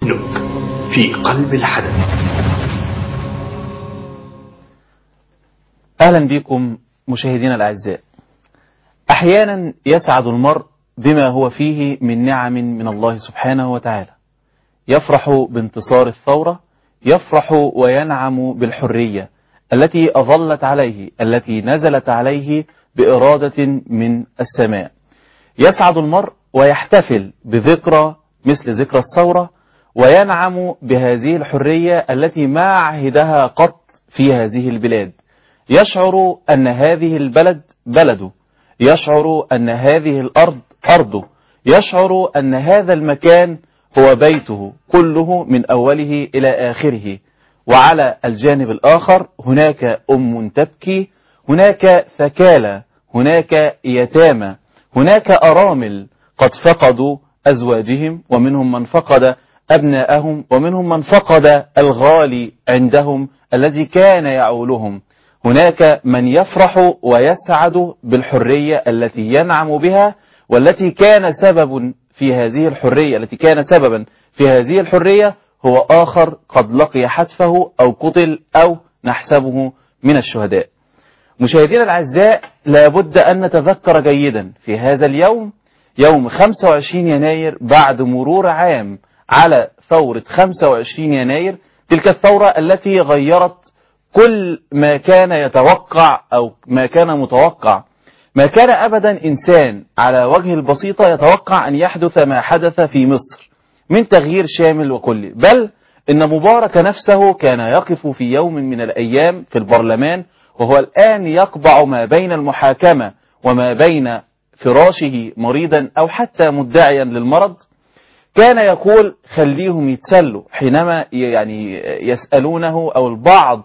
نك في قلب الحدث أهلا بكم مشاهدينا الأعزاء أحيانا يسعد المرء بما هو فيه من نعم من الله سبحانه وتعالى يفرح بانتصار الثورة يفرح وينعم بالحرية التي أظلت عليه التي نزلت عليه بإرادة من السماء يسعد المرء ويحتفل بذكرى مثل ذكرى الثورة وينعم بهذه الحرية التي ما عهدها قط في هذه البلاد يشعر أن هذه البلد بلده يشعر أن هذه الأرض أرضه يشعر أن هذا المكان هو بيته كله من أوله إلى آخره وعلى الجانب الآخر هناك أم تبكي هناك ثكالى هناك يتامى هناك أرامل قد فقدوا أزواجهم ومنهم من فقد أبناءهم ومنهم من فقد الغالي عندهم الذي كان يعولهم هناك من يفرح ويسعد بالحرية التي ينعم بها والتي كان سبب في هذه الحرية التي كان سببا في هذه الحرية هو آخر قد لقي حتفه أو قتل أو نحسبه من الشهداء مشاهدينا الأعزاء لابد أن نتذكر جيدا في هذا اليوم يوم 25 يناير بعد مرور عام على ثورة 25 يناير تلك الثورة التي غيرت كل ما كان يتوقع أو ما كان متوقع ما كان أبدا إنسان على وجه البسيطة يتوقع أن يحدث ما حدث في مصر من تغيير شامل وكلي بل إن مبارك نفسه كان يقف في يوم من الأيام في البرلمان وهو الآن يقبع ما بين المحاكمة وما بين فراشه مريضا أو حتى مدعيا للمرض كان يقول خليهم يتسلوا حينما يعني يسألونه أو البعض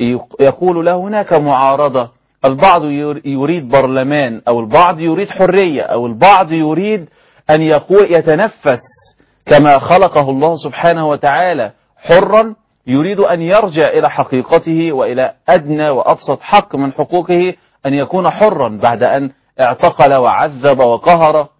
يقول له هناك معارضة البعض يريد برلمان أو البعض يريد حرية أو البعض يريد أن يقول يتنفس كما خلقه الله سبحانه وتعالى حرا يريد أن يرجع إلى حقيقته وإلى أدنى وأبسط حق من حقوقه أن يكون حرا بعد أن اعتقل وعذب وقهر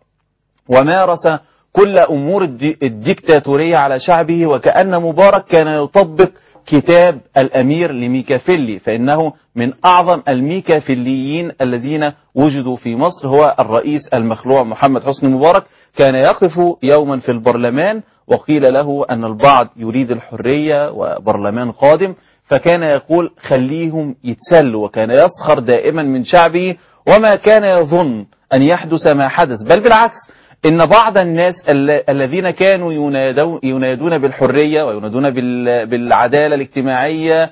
ومارس كل أمور الديكتاتورية على شعبه وكأن مبارك كان يطبق كتاب الأمير لميكافيلي فإنه من أعظم الميكافيليين الذين وجدوا في مصر هو الرئيس المخلوع محمد حسني مبارك كان يقف يوما في البرلمان وقيل له أن البعض يريد الحرية وبرلمان قادم فكان يقول خليهم يتسلوا وكان يسخر دائما من شعبه وما كان يظن أن يحدث ما حدث بل بالعكس إن بعض الناس الذين كانوا ينادون بالحرية وينادون بالعدالة الاجتماعية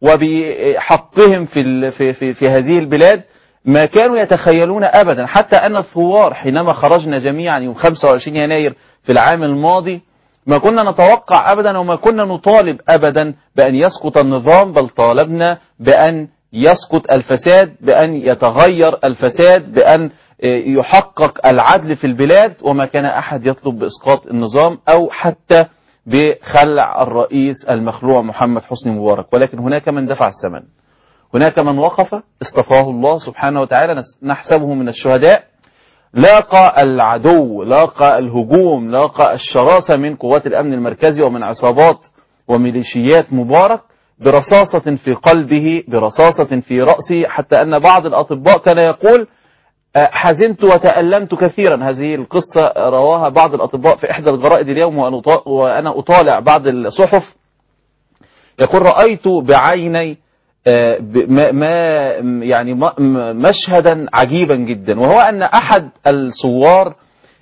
وبحقهم في, في, في, في هذه البلاد ما كانوا يتخيلون أبدا حتى أن الثوار حينما خرجنا جميعا يوم 25 يناير في العام الماضي ما كنا نتوقع أبدا وما كنا نطالب أبدا بأن يسقط النظام بل طالبنا بأن يسقط الفساد بأن يتغير الفساد بأن يحقق العدل في البلاد وما كان أحد يطلب بإسقاط النظام أو حتى بخلع الرئيس المخلوع محمد حسني مبارك ولكن هناك من دفع الثمن هناك من وقف اصطفاه الله سبحانه وتعالى نحسبه من الشهداء لاقى العدو لاقى الهجوم لاقى الشراسة من قوات الأمن المركزي ومن عصابات وميليشيات مبارك برصاصة في قلبه برصاصة في رأسه حتى أن بعض الأطباء كان يقول حزنت وتألمت كثيرا هذه القصة رواها بعض الأطباء في إحدى الجرائد اليوم وأنا أطالع بعض الصحف يقول رأيت بعيني ما يعني مشهدا عجيبا جدا وهو أن أحد الثوار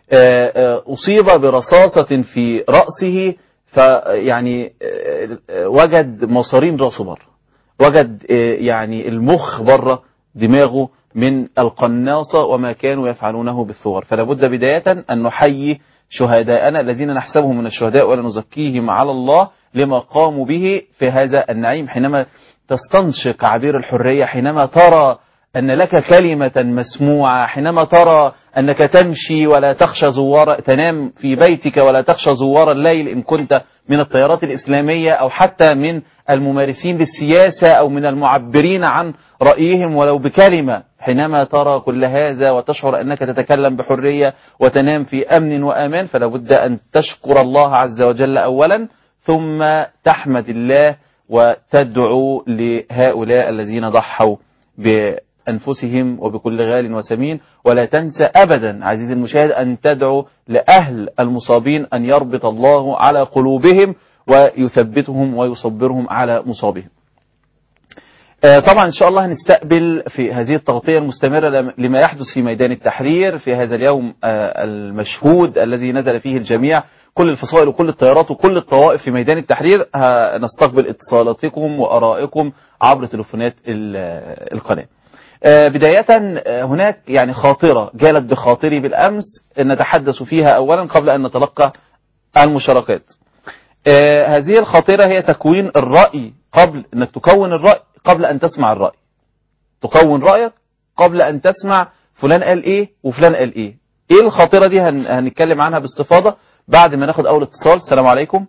أصيب برصاصة في رأسه فيعني وجد مصارين راسه بره وجد يعني المخ بره دماغه من القناصة وما كانوا يفعلونه بالثوار فلا بد بداية أن نحيي شهداءنا الذين نحسبهم من الشهداء ولا نزكيهم على الله لما قاموا به في هذا النعيم حينما تستنشق عبير الحرية حينما ترى أن لك كلمة مسموعة حينما ترى أنك تمشي ولا تخشى زوار تنام في بيتك ولا تخشى زوار الليل إن كنت من التيارات الإسلامية أو حتى من الممارسين للسياسة أو من المعبرين عن رأيهم ولو بكلمة حينما ترى كل هذا وتشعر أنك تتكلم بحرية وتنام في أمن وأمان فلا بد أن تشكر الله عز وجل أولا ثم تحمد الله وتدعو لهؤلاء الذين ضحوا بأنفسهم وبكل غال وسمين ولا تنسى أبدا عزيزي المشاهد أن تدعو لأهل المصابين أن يربط الله على قلوبهم ويثبتهم ويصبرهم على مصابهم آه، طبعا إن شاء الله هنستقبل في هذه التغطية المستمرة لم- لما يحدث في ميدان التحرير في هذا اليوم آه، المشهود الذي نزل فيه الجميع كل الفصائل وكل التيارات وكل الطوائف في ميدان التحرير ه- نستقبل اتصالاتكم وآرائكم عبر تليفونات ال- القناة آه، بداية آه، هناك يعني خاطرة جالت بخاطري بالأمس نتحدث فيها أولا قبل أن نتلقى المشاركات آه، هذه الخاطرة هي تكوين الرأي قبل أنك تكون الرأي قبل أن تسمع الرأي تكون رأيك قبل أن تسمع فلان قال إيه وفلان قال إيه إيه الخاطرة دي هن... هنتكلم عنها باستفاضة بعد ما ناخد أول اتصال السلام عليكم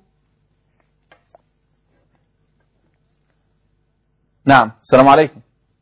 نعم السلام عليكم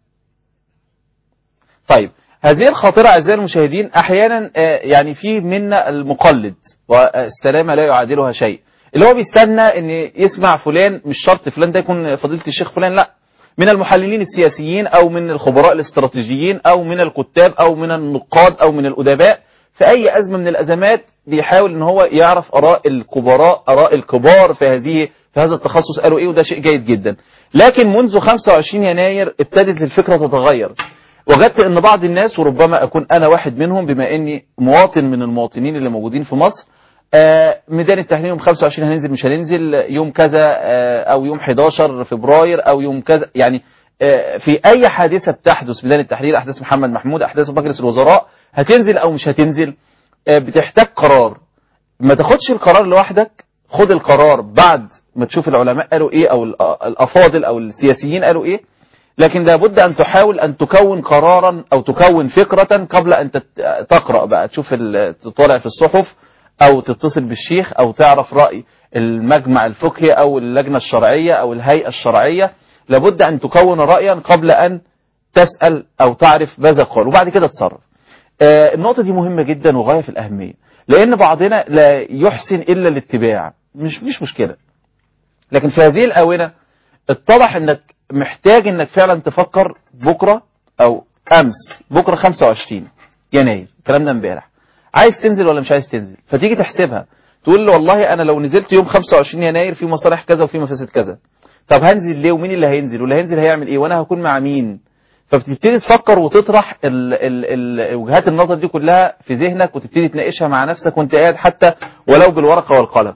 طيب هذه الخاطرة أعزائي المشاهدين أحيانا آه، يعني في منا المقلد والسلامة لا يعادلها شيء اللي هو بيستنى ان يسمع فلان مش شرط فلان ده يكون فضيلة الشيخ فلان لا من المحللين السياسيين او من الخبراء الاستراتيجيين او من الكتاب او من النقاد او من الادباء في اي ازمه من الازمات بيحاول ان هو يعرف اراء الكبراء اراء الكبار في هذه في هذا التخصص قالوا ايه وده شيء جيد جدا لكن منذ 25 يناير ابتدت الفكره تتغير وجدت ان بعض الناس وربما اكون انا واحد منهم بما اني مواطن من المواطنين اللي موجودين في مصر آه، ميدان التحرير يوم 25 هننزل مش هننزل يوم كذا آه، او يوم 11 فبراير او يوم كذا يعني آه، في اي حادثه بتحدث ميدان التحرير احداث محمد محمود احداث مجلس الوزراء هتنزل او مش هتنزل آه، بتحتاج قرار ما تاخدش القرار لوحدك خد القرار بعد ما تشوف العلماء قالوا ايه او الأ- الافاضل او السياسيين قالوا ايه لكن لابد ان تحاول ان تكون قرارا او تكون فكرة قبل ان تت- تقرأ بقى تشوف ال- تطالع في الصحف او تتصل بالشيخ او تعرف رأي المجمع الفقهي او اللجنة الشرعية او الهيئة الشرعية لابد ان تكون رأيا قبل ان تسأل او تعرف ماذا قال وبعد كده تصرف آه، النقطة دي مهمة جدا وغاية في الأهمية لأن بعضنا لا يحسن إلا الاتباع مش مش مشكلة لكن في هذه الآونة اتضح انك محتاج انك فعلا تفكر بكرة او امس بكرة 25 يناير الكلام ده امبارح عايز تنزل ولا مش عايز تنزل فتيجي تحسبها تقول له والله انا لو نزلت يوم 25 يناير في مصالح كذا وفي مفاسد كذا طب هنزل ليه ومين اللي هينزل واللي هينزل هيعمل ايه وانا هكون مع مين فبتبتدي تفكر وتطرح ال ال ال وجهات النظر دي كلها في ذهنك وتبتدي تناقشها مع نفسك وانت قاعد حتى ولو بالورقة والقلم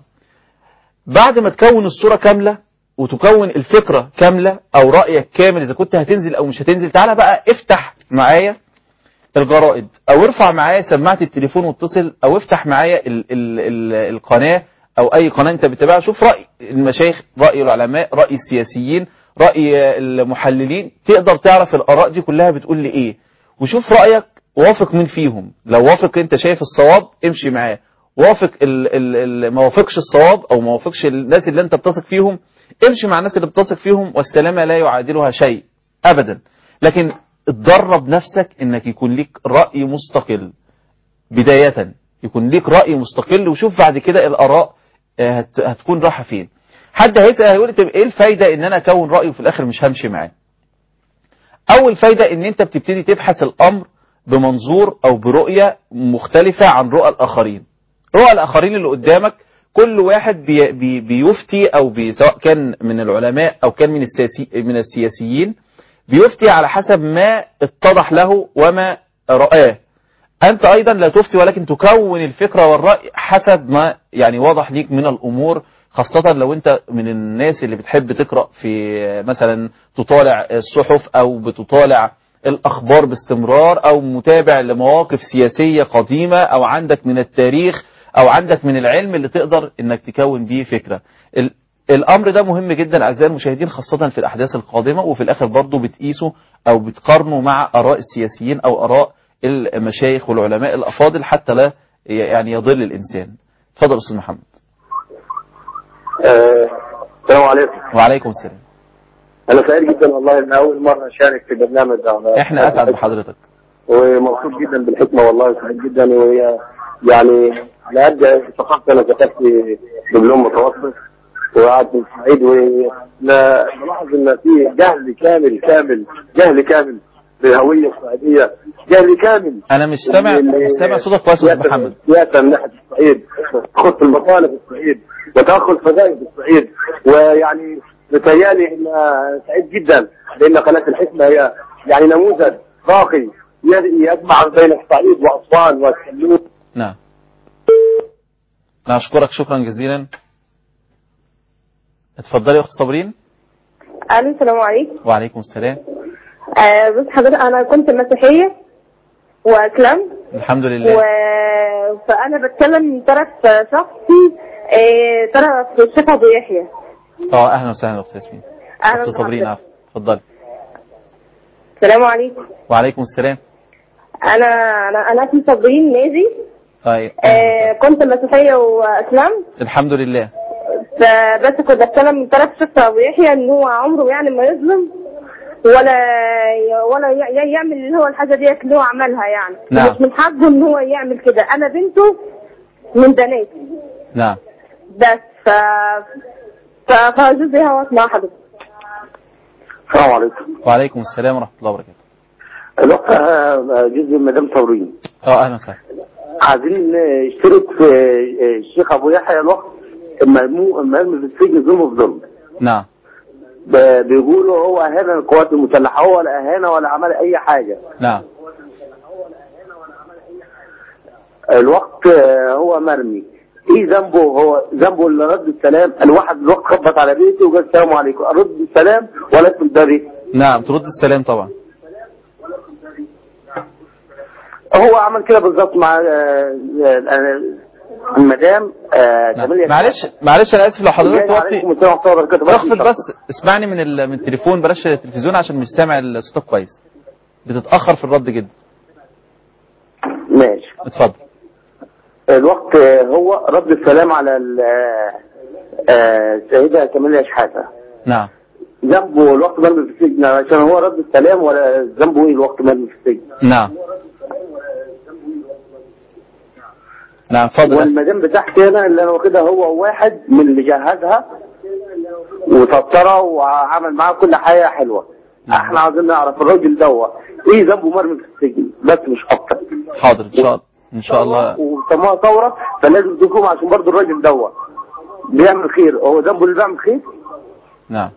بعد ما تكون الصورة كاملة وتكون الفكرة كاملة أو رأيك كامل إذا كنت هتنزل أو مش هتنزل تعالى بقى افتح معايا الجرائد أو ارفع معايا سماعة التليفون واتصل أو افتح معايا ال ال ال القناة أو أي قناة أنت بتتابعها شوف رأي المشايخ رأي العلماء رأي السياسيين رأي المحللين تقدر تعرف الآراء دي كلها بتقول لي إيه وشوف رأيك وافق مين فيهم لو وافق أنت شايف الصواب امشي معاه وافق ال ال ال ما وافقش الصواب او ما وافقش الناس اللي انت بتثق فيهم امشي مع الناس اللي بتثق فيهم والسلامه لا يعادلها شيء ابدا لكن اتدرب نفسك انك يكون ليك راي مستقل بدايه يكون ليك راي مستقل وشوف بعد كده الاراء آه، هت هتكون رايحه فين حد هيسال هيقول لي طب ايه الفايده ان انا اكون راي وفي الاخر مش همشي معاه اول فايده ان انت بتبتدي تبحث الامر بمنظور او برؤيه مختلفه عن رؤى الاخرين رؤى الاخرين اللي قدامك كل واحد بي بي بيفتي او بي سواء كان من العلماء او كان من السياسي من السياسيين بيفتي على حسب ما اتضح له وما رآه أنت أيضا لا تفتي ولكن تكون الفكرة والرأي حسب ما يعني واضح ليك من الأمور خاصة لو أنت من الناس اللي بتحب تقرأ في مثلا تطالع الصحف أو بتطالع الأخبار باستمرار أو متابع لمواقف سياسية قديمة أو عندك من التاريخ أو عندك من العلم اللي تقدر إنك تكون بيه فكرة ال- الامر ده مهم جدا اعزائي المشاهدين خاصه في الاحداث القادمه وفي الاخر برضه بتقيسوا او بتقارنوا مع اراء السياسيين او اراء المشايخ والعلماء الافاضل حتى لا يعني يضل الانسان اتفضل استاذ محمد آه، السلام عليكم وعليكم السلام انا سعيد جدا والله ان اول مره اشارك في برنامج ده احنا اسعد بحضرتك ومبسوط جدا بالحكمه والله سعيد جدا وهي يعني لا ادعي ثقافه انا كتبت دبلوم متوسط وقعدت في الصعيد ونلاحظ ان في جهل كامل كامل جهل كامل بالهويه الصعيديه جهل كامل انا مش سامع مش سامع صوتك كويس يا استاذ محمد سياسه من ناحيه الصعيد تخص المطالب في الصعيد وتاخذ فضائل في الصعيد ويعني متهيألي ان سعيد جدا لان قناه الحكمه هي يعني نموذج راقي يجمع بين الصعيد واسوان والسلوك نعم أنا أشكرك شكرا جزيلا اتفضلي يا أخت صابرين الو السلام عليكم وعليكم السلام آه بص حضرتك انا كنت مسيحيه واسلمت الحمد لله و... فانا بتكلم من طرف شخصي آه طرف الشيخ ابو يحيى اه اهلا وسهلا يا اخت ياسمين اهلا اخت صابرين بحضرتك. عفوا اتفضلي السلام عليكم وعليكم السلام انا انا انا اسمي صابرين نازي طيب أهلاً آه وسهلاً. كنت مسيحيه واسلمت الحمد لله فبس كنت بتكلم من طرف الشيخ ابو يحيى ان هو عمره يعني ما يظلم ولا ولا ي- ي- يعمل اللي هو الحاجه ديت اللي هو عملها يعني نعم. مش من حقه ان هو يعمل كده انا بنته من بناتي نعم بس ف ف فجزء هو اسمها حضرتك السلام عليكم وعليكم السلام ورحمة الله وبركاته الوقت جزء مدام صابرين اه اهلا وسهلا عايزين نشترك في الشيخ ابو يحيى الوقت مرمو مرمي في السجن ظلم في ظلم نعم ب- بيقولوا هو اهان القوات المسلحه هو ولا اهانه ولا عمل اي حاجه نعم الوقت آه، هو مرمي ايه ذنبه هو ذنبه اللي رد السلام الواحد الوقت خبط على بيتي وقال السلام عليكم ارد السلام ولا اسم بري نعم ترد السلام طبعا هو عمل كده بالظبط مع آه، آه، المدام آه، نعم. جميل معلش معلش انا اسف لو حضرتك توطي عليكم السلام ورحمه الله وبركاته اخفض بس اسمعني من ال... من التليفون بلاش التلفزيون عشان مش سامع صوتك كويس بتتأخر في الرد جدا ماشي اتفضل الوقت آه، هو رد السلام على ال- آه، آه، السيدة كمالية شحاتة نعم ذنبه الوقت مرمي في السجن عشان هو رد السلام ولا ذنبه ايه الوقت مرمي في السجن نعم نعم اتفضل والمدام بتاعتي انا اللي انا واخدها هو واحد من اللي جهزها وسطرها وعمل معاها كل حاجه حلوه نعم. احنا عايزين نعرف الراجل دوت ايه ذنبه مرمي في السجن بس مش اكتر حاضر ان شاء الله ان شاء الله وسموها ثوره فلازم تقوم عشان برضه الراجل دوت بيعمل خير هو ذنبه اللي بيعمل خير نعم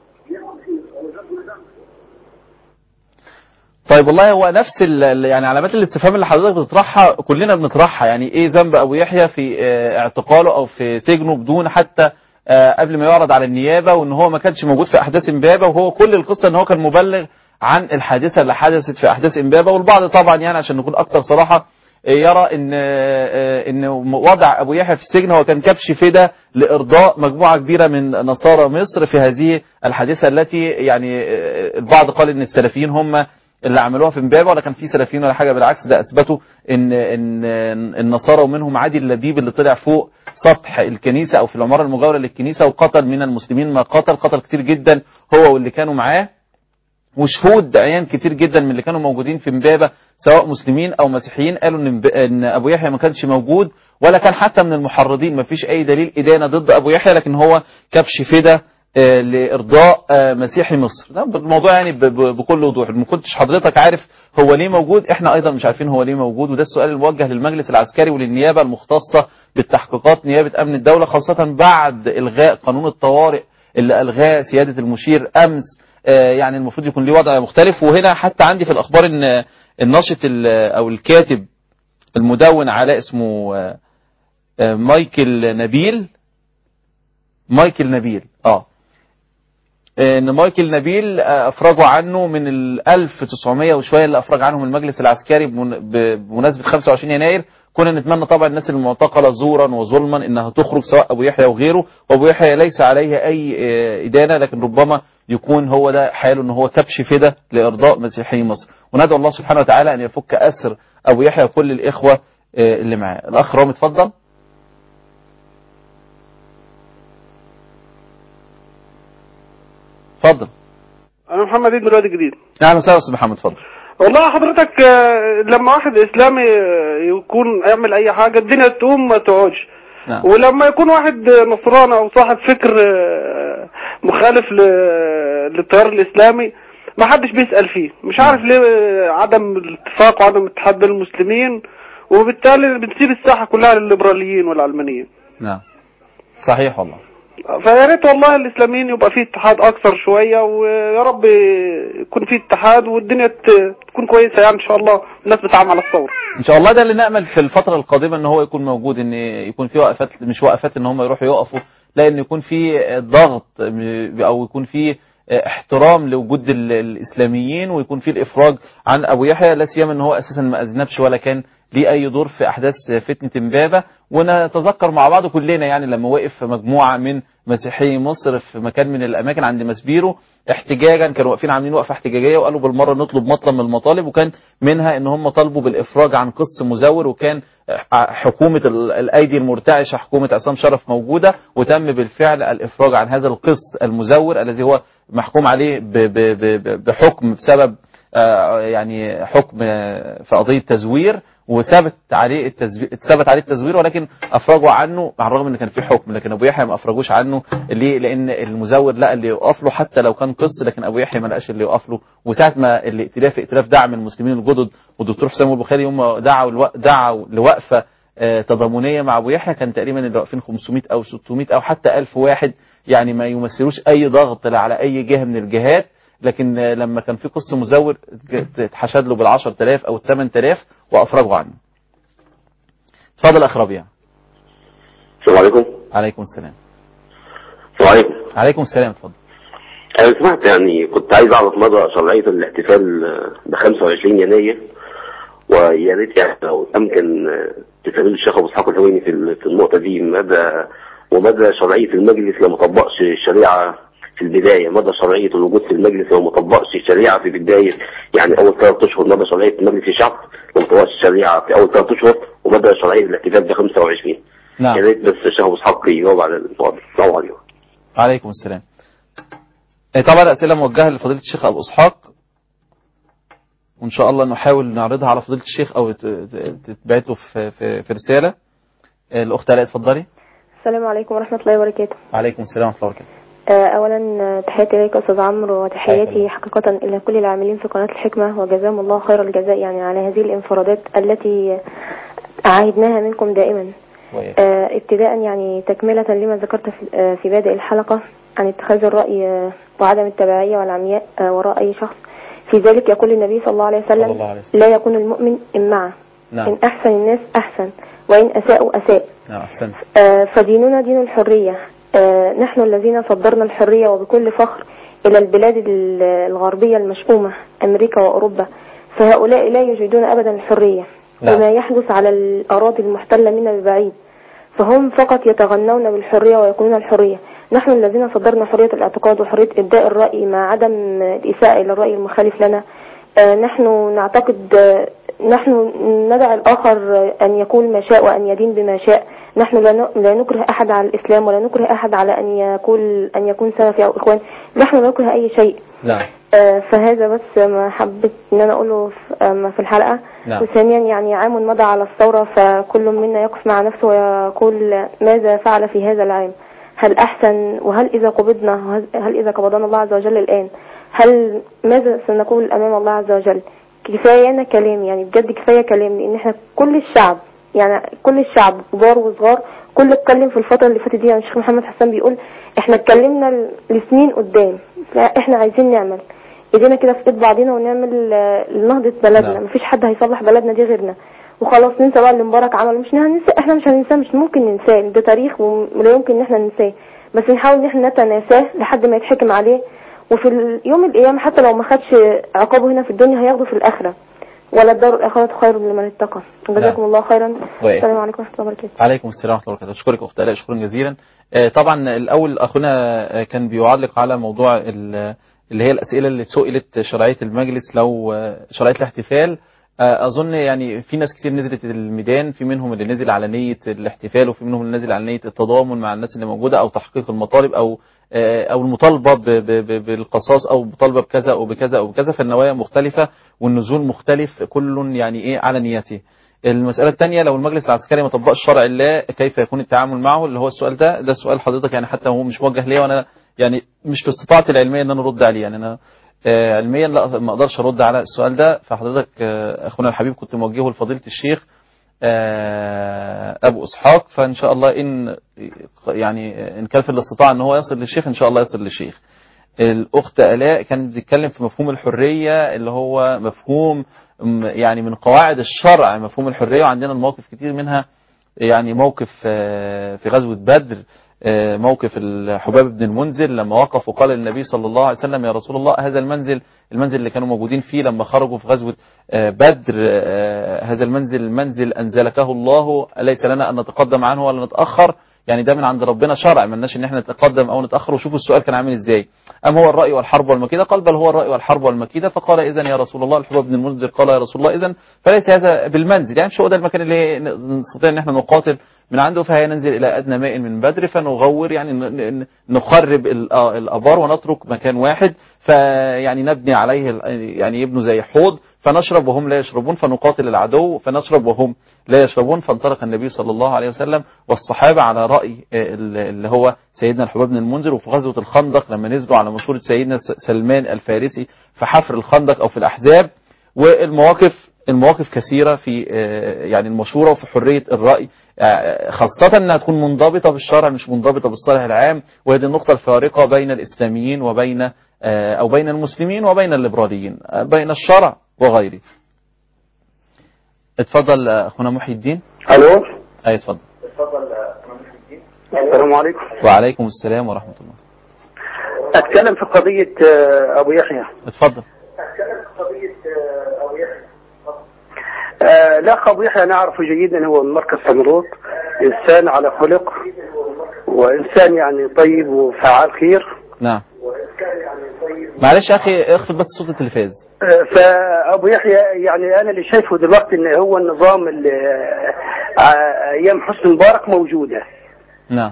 طيب والله هو نفس ال ال- يعني علامات الاستفهام اللي حضرتك بتطرحها كلنا بنطرحها يعني ايه ذنب ابو يحيى في آه، اعتقاله او في سجنه بدون حتى آه، قبل ما يعرض على النيابه وان هو ما كانش موجود في احداث امبابه وهو كل القصه ان هو كان مبلغ عن الحادثه اللي حدثت في احداث امبابه والبعض طبعا يعني عشان نكون اكثر صراحه آه، يرى ان آه، ان وضع ابو يحيى في السجن هو كان كبش فدا لارضاء مجموعه كبيره من نصارى مصر في هذه الحادثه التي يعني آه، البعض قال ان السلفيين هم اللي عملوها في امبابه ولا كان في سلفيين ولا حاجه بالعكس ده اثبتوا ان ان النصارى ومنهم عادي اللبيب اللي طلع فوق سطح الكنيسه او في العماره المجاوره للكنيسه وقتل من المسلمين ما قتل قتل كتير جدا هو واللي كانوا معاه وشهود عيان كتير جدا من اللي كانوا موجودين في امبابه سواء مسلمين او مسيحيين قالوا ان إمب- ان ابو يحيى ما كانش موجود ولا كان حتى من المحرضين ما فيش اي دليل ادانه ضد ابو يحيى لكن هو كبش فدا آه، لارضاء آه، مسيحي مصر ده الموضوع يعني ب- ب- بكل وضوح ما كنتش حضرتك عارف هو ليه موجود احنا ايضا مش عارفين هو ليه موجود وده السؤال الموجه للمجلس العسكري وللنيابه المختصه بالتحقيقات نيابه امن الدوله خاصه بعد الغاء قانون الطوارئ اللي الغاه سياده المشير امس آه، يعني المفروض يكون ليه وضع مختلف وهنا حتى عندي في الاخبار ان الناشط ال- او الكاتب المدون علاء اسمه آه، آه، مايكل نبيل مايكل نبيل اه ان مايكل نبيل آه، افرجوا عنه من ال 1900 وشويه اللي افرج عنهم المجلس العسكري بمن- ب- بمناسبه 25 يناير كنا نتمنى طبعا الناس المعتقله زورا وظلما انها تخرج سواء ابو يحيى وغيره وابو يحيى ليس عليه اي آه، ادانه لكن ربما يكون هو ده حاله ان هو كبش فدا لارضاء مسيحي مصر وندعو الله سبحانه وتعالى ان يفك اسر ابو يحيى وكل الاخوه آه، اللي معاه الاخ رامي اتفضل اتفضل انا محمد عيد من الوادي الجديد اهلا وسهلا استاذ محمد اتفضل والله حضرتك آه، لما واحد اسلامي آه، يكون يعمل اي حاجه الدنيا تقوم ما تقعدش نعم ولما يكون واحد نصراني او صاحب فكر آه، مخالف ل- للتيار الاسلامي ما حدش بيسأل فيه مش عارف ليه آه، عدم الاتفاق وعدم اتحاد بين المسلمين وبالتالي بنسيب الساحه كلها للليبراليين والعلمانيين نعم صحيح والله فيا ريت والله الاسلاميين يبقى فيه اتحاد اكثر شويه ويا رب يكون فيه اتحاد والدنيا ت- تكون كويسه يعني ان شاء الله الناس بتعمل على الثوره ان شاء الله ده اللي نامل في الفتره القادمه ان هو يكون موجود ان يكون في وقفات مش وقفات ان هم يروحوا يقفوا لا ان يكون في ضغط م- او يكون في احترام لوجود ال- الاسلاميين ويكون في الافراج عن ابو يحيى لا سيما ان هو اساسا ما اذنبش ولا كان ليه اي دور في احداث فتنه امبابه ونتذكر مع بعض كلنا يعني لما وقف مجموعه من مسيحي مصر في مكان من الاماكن عند مسبيرو احتجاجا كانوا واقفين عاملين وقفه احتجاجيه وقالوا بالمره نطلب مطلب من المطالب وكان منها ان هم طالبوا بالافراج عن قس مزور وكان حكومه ال- الايدي المرتعشه حكومه عصام شرف موجوده وتم بالفعل الافراج عن هذا القس المزور الذي هو محكوم عليه ب- ب- ب- بحكم بسبب آه، يعني حكم آه، في قضيه تزوير وثبت عليه التزوير ثبت عليه التزوير ولكن افرجوا عنه مع الرغم ان كان في حكم لكن ابو يحيى ما افرجوش عنه ليه؟ لان المزور لقى اللي يقف له حتى لو كان قس لكن ابو يحيى ما لقاش اللي يقف له وساعه ما الائتلاف ائتلاف دعم المسلمين الجدد والدكتور حسام البخاري هم دعوا الو... دعوا لوقفه آه، تضامنيه مع ابو يحيى كان تقريبا اللي واقفين 500 او 600 او حتى 1000 واحد يعني ما يمثلوش اي ضغط لا على اي جهه من الجهات لكن آه، لما كان في قس مزور اتحشد له بال 10000 او ال 8000 وافرجوا عنه. اتفضل اخ ربيع. السلام عليكم عليكم السلام. السلام عليكم عليكم السلام اتفضل. انا سمعت يعني كنت عايز اعرف مدى شرعيه الاحتفال ب 25 يناير ويا ريت يعني لو امكن تسالوا الشيخ ابو اسحاق الهويني في ال- في النقطه دي مدى ومدى شرعيه المجلس لو ما طبقش الشريعه في البدايه مدى شرعيه الوجود في المجلس لو ما طبقش الشريعه في بدايه يعني اول ثلاث اشهر مدى شرعيه مجلس الشعب لو ما طبقش الشريعه في اول ثلاث اشهر ومدى شرعيه الاحتفال ب 25 يا نعم ريت بس الشيخ ابو اسحاق يجاوب على السؤال ده. السلام عليكم عليكم السلام. آه، طبعا اسئله موجهه لفضيله الشيخ ابو اسحاق وان شاء الله نحاول نعرضها على فضيله الشيخ او ت- ت- تتبعته في في, في رساله. آه، الاخت الاء اتفضلي. السلام عليكم ورحمة الله وبركاته عليكم السلام ورحمه الله وبركاته. آه، أولا آه، تحياتي إليك أستاذ عمرو حياك وتحياتي الله. حقيقة إلى كل العاملين في قناة الحكمة وجزاهم الله خير الجزاء يعني على هذه الانفرادات التي عاهدناها منكم دائما وإياك. آه، ابتداء يعني تكملة لما ذكرت في- آه، في بادئ الحلقة عن اتخاذ الرأي آه، وعدم التبعية والعمياء آه، وراء أي شخص في ذلك يقول النبي صلى الله عليه صلى وسلم الله عليه وسلم. لا يكون المؤمن إمعة نعم إن أحسن الناس أحسن وإن أساءوا أساء نعم احسنت. آه، فديننا دين الحرية آه، نحن الذين صدرنا الحرية وبكل فخر إلى البلاد ال- الغربية المشؤومة أمريكا وأوروبا فهؤلاء لا يجدون أبدا الحرية نعم. وما يحدث على الأراضي المحتلة منا ببعيد فهم فقط يتغنون بالحرية ويقولون الحرية نحن الذين صدرنا حرية الاعتقاد وحرية إبداء الرأي مع عدم الإساءة إلى الرأي المخالف لنا آه، نحن نعتقد آه، نحن ندع الآخر آه، أن يقول ما شاء وأن يدين بما شاء نحن لا ن- لا نكره أحد على الإسلام ولا نكره أحد على أن يقول أن يكون سلفي أو إخوان نحن لا نكره أي شيء نعم آه، فهذا بس ما حبيت ان انا اقوله في- آم، في الحلقه نعم. وثانيا يعني عام مضى على الثوره فكل منا يقف مع نفسه ويقول ماذا فعل في هذا العام هل احسن وهل اذا قبضنا وهل- هل اذا قبضنا الله عز وجل الان هل ماذا سنقول امام الله عز وجل كفاية كلام يعني بجد كفايه كلام لان احنا كل الشعب يعني كل الشعب كبار وصغار كله اتكلم في الفتره اللي فاتت دي يعني الشيخ محمد حسان بيقول احنا اتكلمنا ل- لسنين قدام فاحنا عايزين نعمل ايدينا كده في ايد بعضينا ونعمل آه، لنهضة بلدنا نعم. مفيش حد هيصلح بلدنا دي غيرنا وخلاص ننسى بقى اللي مبارك عمله مش هننسى احنا مش هننساه مش ممكن ننساه ده تاريخ ولا يمكن ان احنا ننساه بس نحاول ان احنا نتناساه لحد ما يتحكم عليه وفي ال- يوم القيامة حتى لو ما خدش عقابه هنا في الدنيا هياخده في الآخرة ولا الدار الآخرة خير لمن اتقى جزاكم الله خيرا وإيه. السلام عليكم ورحمة الله وبركاته عليكم السلام ورحمة الله وبركاته أشكرك أخت آلاء شكرا جزيلا آه، طبعا الأول أخونا آه، كان بيعلق على موضوع ال- اللي هي الأسئلة اللي سئلت شرعية المجلس لو آه، شرعية الاحتفال آه، أظن يعني في ناس كتير نزلت الميدان في منهم اللي نزل على نية الاحتفال وفي منهم اللي نزل على نية التضامن مع الناس اللي موجودة أو تحقيق المطالب أو آه، أو المطالبة ب- ب- ب- بالقصاص أو مطالبة بكذا أو بكذا أو بكذا فالنوايا مختلفة والنزول مختلف كل يعني إيه على نيته المسألة الثانية لو المجلس العسكري ما طبقش شرع الله كيف يكون التعامل معه اللي هو السؤال ده ده سؤال حضرتك يعني حتى هو مش موجه ليا وانا يعني مش في استطاعتي العلمية ان انا ارد عليه يعني انا آه، علميا لا ما اقدرش ارد على السؤال ده فحضرتك آه، اخونا الحبيب كنت موجهه لفضيلة الشيخ آه، ابو اسحاق فان شاء الله ان يعني ان كان في الاستطاعة ان هو يصل للشيخ ان شاء الله يصل للشيخ الأخت آلاء كانت بتتكلم في مفهوم الحرية اللي هو مفهوم م- يعني من قواعد الشرع مفهوم الحرية وعندنا المواقف كتير منها يعني موقف آه، في غزوة بدر آه، موقف الحباب بن المنذر لما وقف وقال للنبي صلى الله عليه وسلم يا رسول الله هذا المنزل المنزل اللي كانوا موجودين فيه لما خرجوا في غزوة آه، بدر آه، هذا المنزل منزل أنزلكه الله أليس لنا أن نتقدم عنه ولا نتأخر يعني ده من عند ربنا شرع ملناش ان احنا نتقدم او نتاخر وشوفوا السؤال كان عامل ازاي ام هو الراي والحرب والمكيده قال بل هو الراي والحرب والمكيده فقال اذا يا رسول الله الحباب بن المنذر قال يا رسول الله اذا فليس هذا بالمنزل يعني مش هو ده المكان اللي نستطيع ان احنا نقاتل من عنده فهي ننزل الى ادنى ماء من بدر فنغور يعني ن- ن- نخرب ال- آه الابار ونترك مكان واحد فيعني نبني عليه ال- يعني يبنوا زي حوض فنشرب وهم لا يشربون فنقاتل العدو فنشرب وهم لا يشربون فانطلق النبي صلى الله عليه وسلم والصحابة على رأي آه، ال- اللي هو سيدنا الحباب بن المنذر وفي غزوة الخندق لما نزلوا على مشورة سيدنا س- سلمان الفارسي في حفر الخندق أو في الأحزاب والمواقف المواقف كثيرة في آه، يعني المشورة وفي حرية الرأي آه، خاصة أنها تكون منضبطة بالشرع مش منضبطة بالصالح العام وهذه النقطة الفارقة بين الإسلاميين وبين آه، أو بين المسلمين وبين الليبراليين آه، بين الشرع وغيره اتفضل آه، أخونا محي الدين الو أي اتفضل السلام عليكم وعليكم السلام ورحمة الله اتكلم في قضيه آه، ابو يحيى اتفضل آه، لا ابو يحيى نعرفه جيدا هو من مركز سمروط انسان على خلق وانسان يعني طيب وفعال خير نعم معلش يا أخي اخفض بس صوت التلفاز آه، فابو يحيى يعني انا اللي شايفه دلوقتي ان هو النظام اللي آه، آه، ايام حسني مبارك موجوده نعم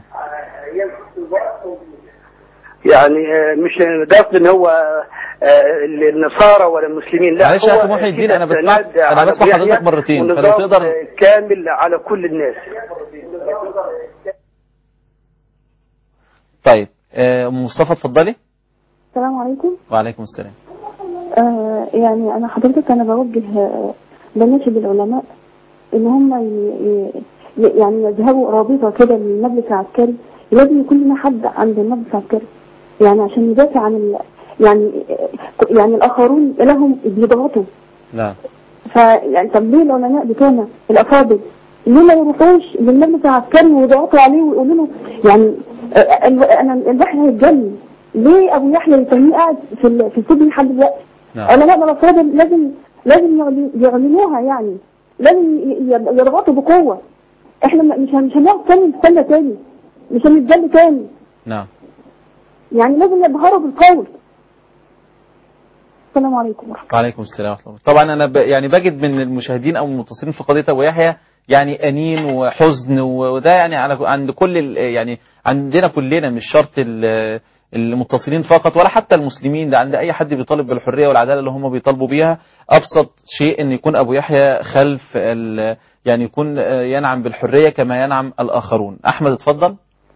يعني آه، مش قصد ان هو آه، النصارى ولا المسلمين لا معلش يا هو أخي محي الدين، كده أنا بسمعك- استناد أنا على بسمع أبو حضرتك يحيى مرتين، فلو ونظام تقدر- آه، كامل على كل الناس طيب آه، أم مصطفى اتفضلي السلام عليكم وعليكم السلام آه يعني انا حضرتك انا بوجه آه، بناشد العلماء ان هم ي- ي- يعني يذهبوا رابطه كده للمجلس العسكري لازم يكون لنا حد عند المجلس العسكري يعني عشان يدافع عن ال... يعني يعني الاخرون لهم بيضغطوا نعم فيعني طب ليه العلماء بتوعنا الافاضل ليه ما يروحوش للمجلس العسكري ويضغطوا عليه ويقولوا له يعني آه، ال- انا الواحد هيتجنن ليه ابو يحيى يسميه قاعد في ال- في السجن لحد دلوقتي نعم علماء الافاضل لازم لازم يعلن- يعلنوها يعني لازم ي- ي- يضغطوا بقوه احنا م- مش هن- مش هنقعد تاني نستنى تاني مش هنتجلى تاني نعم يعني لازم يظهروا بالقول السلام عليكم ورحمه وعليكم السلام ورحمة الله طبعا أنا ب... يعني بجد من المشاهدين أو المتصلين في قضية أبو يحيى يعني أنين وحزن و- وده يعني على عند كل ال... يعني عندنا كلنا مش شرط ال... المتصلين فقط ولا حتى المسلمين ده عند أي حد بيطالب بالحرية والعدالة اللي هم بيطالبوا بيها أبسط شيء أن يكون أبو يحيى خلف ال... يعني يكون آه، ينعم بالحرية كما ينعم الآخرون أحمد اتفضل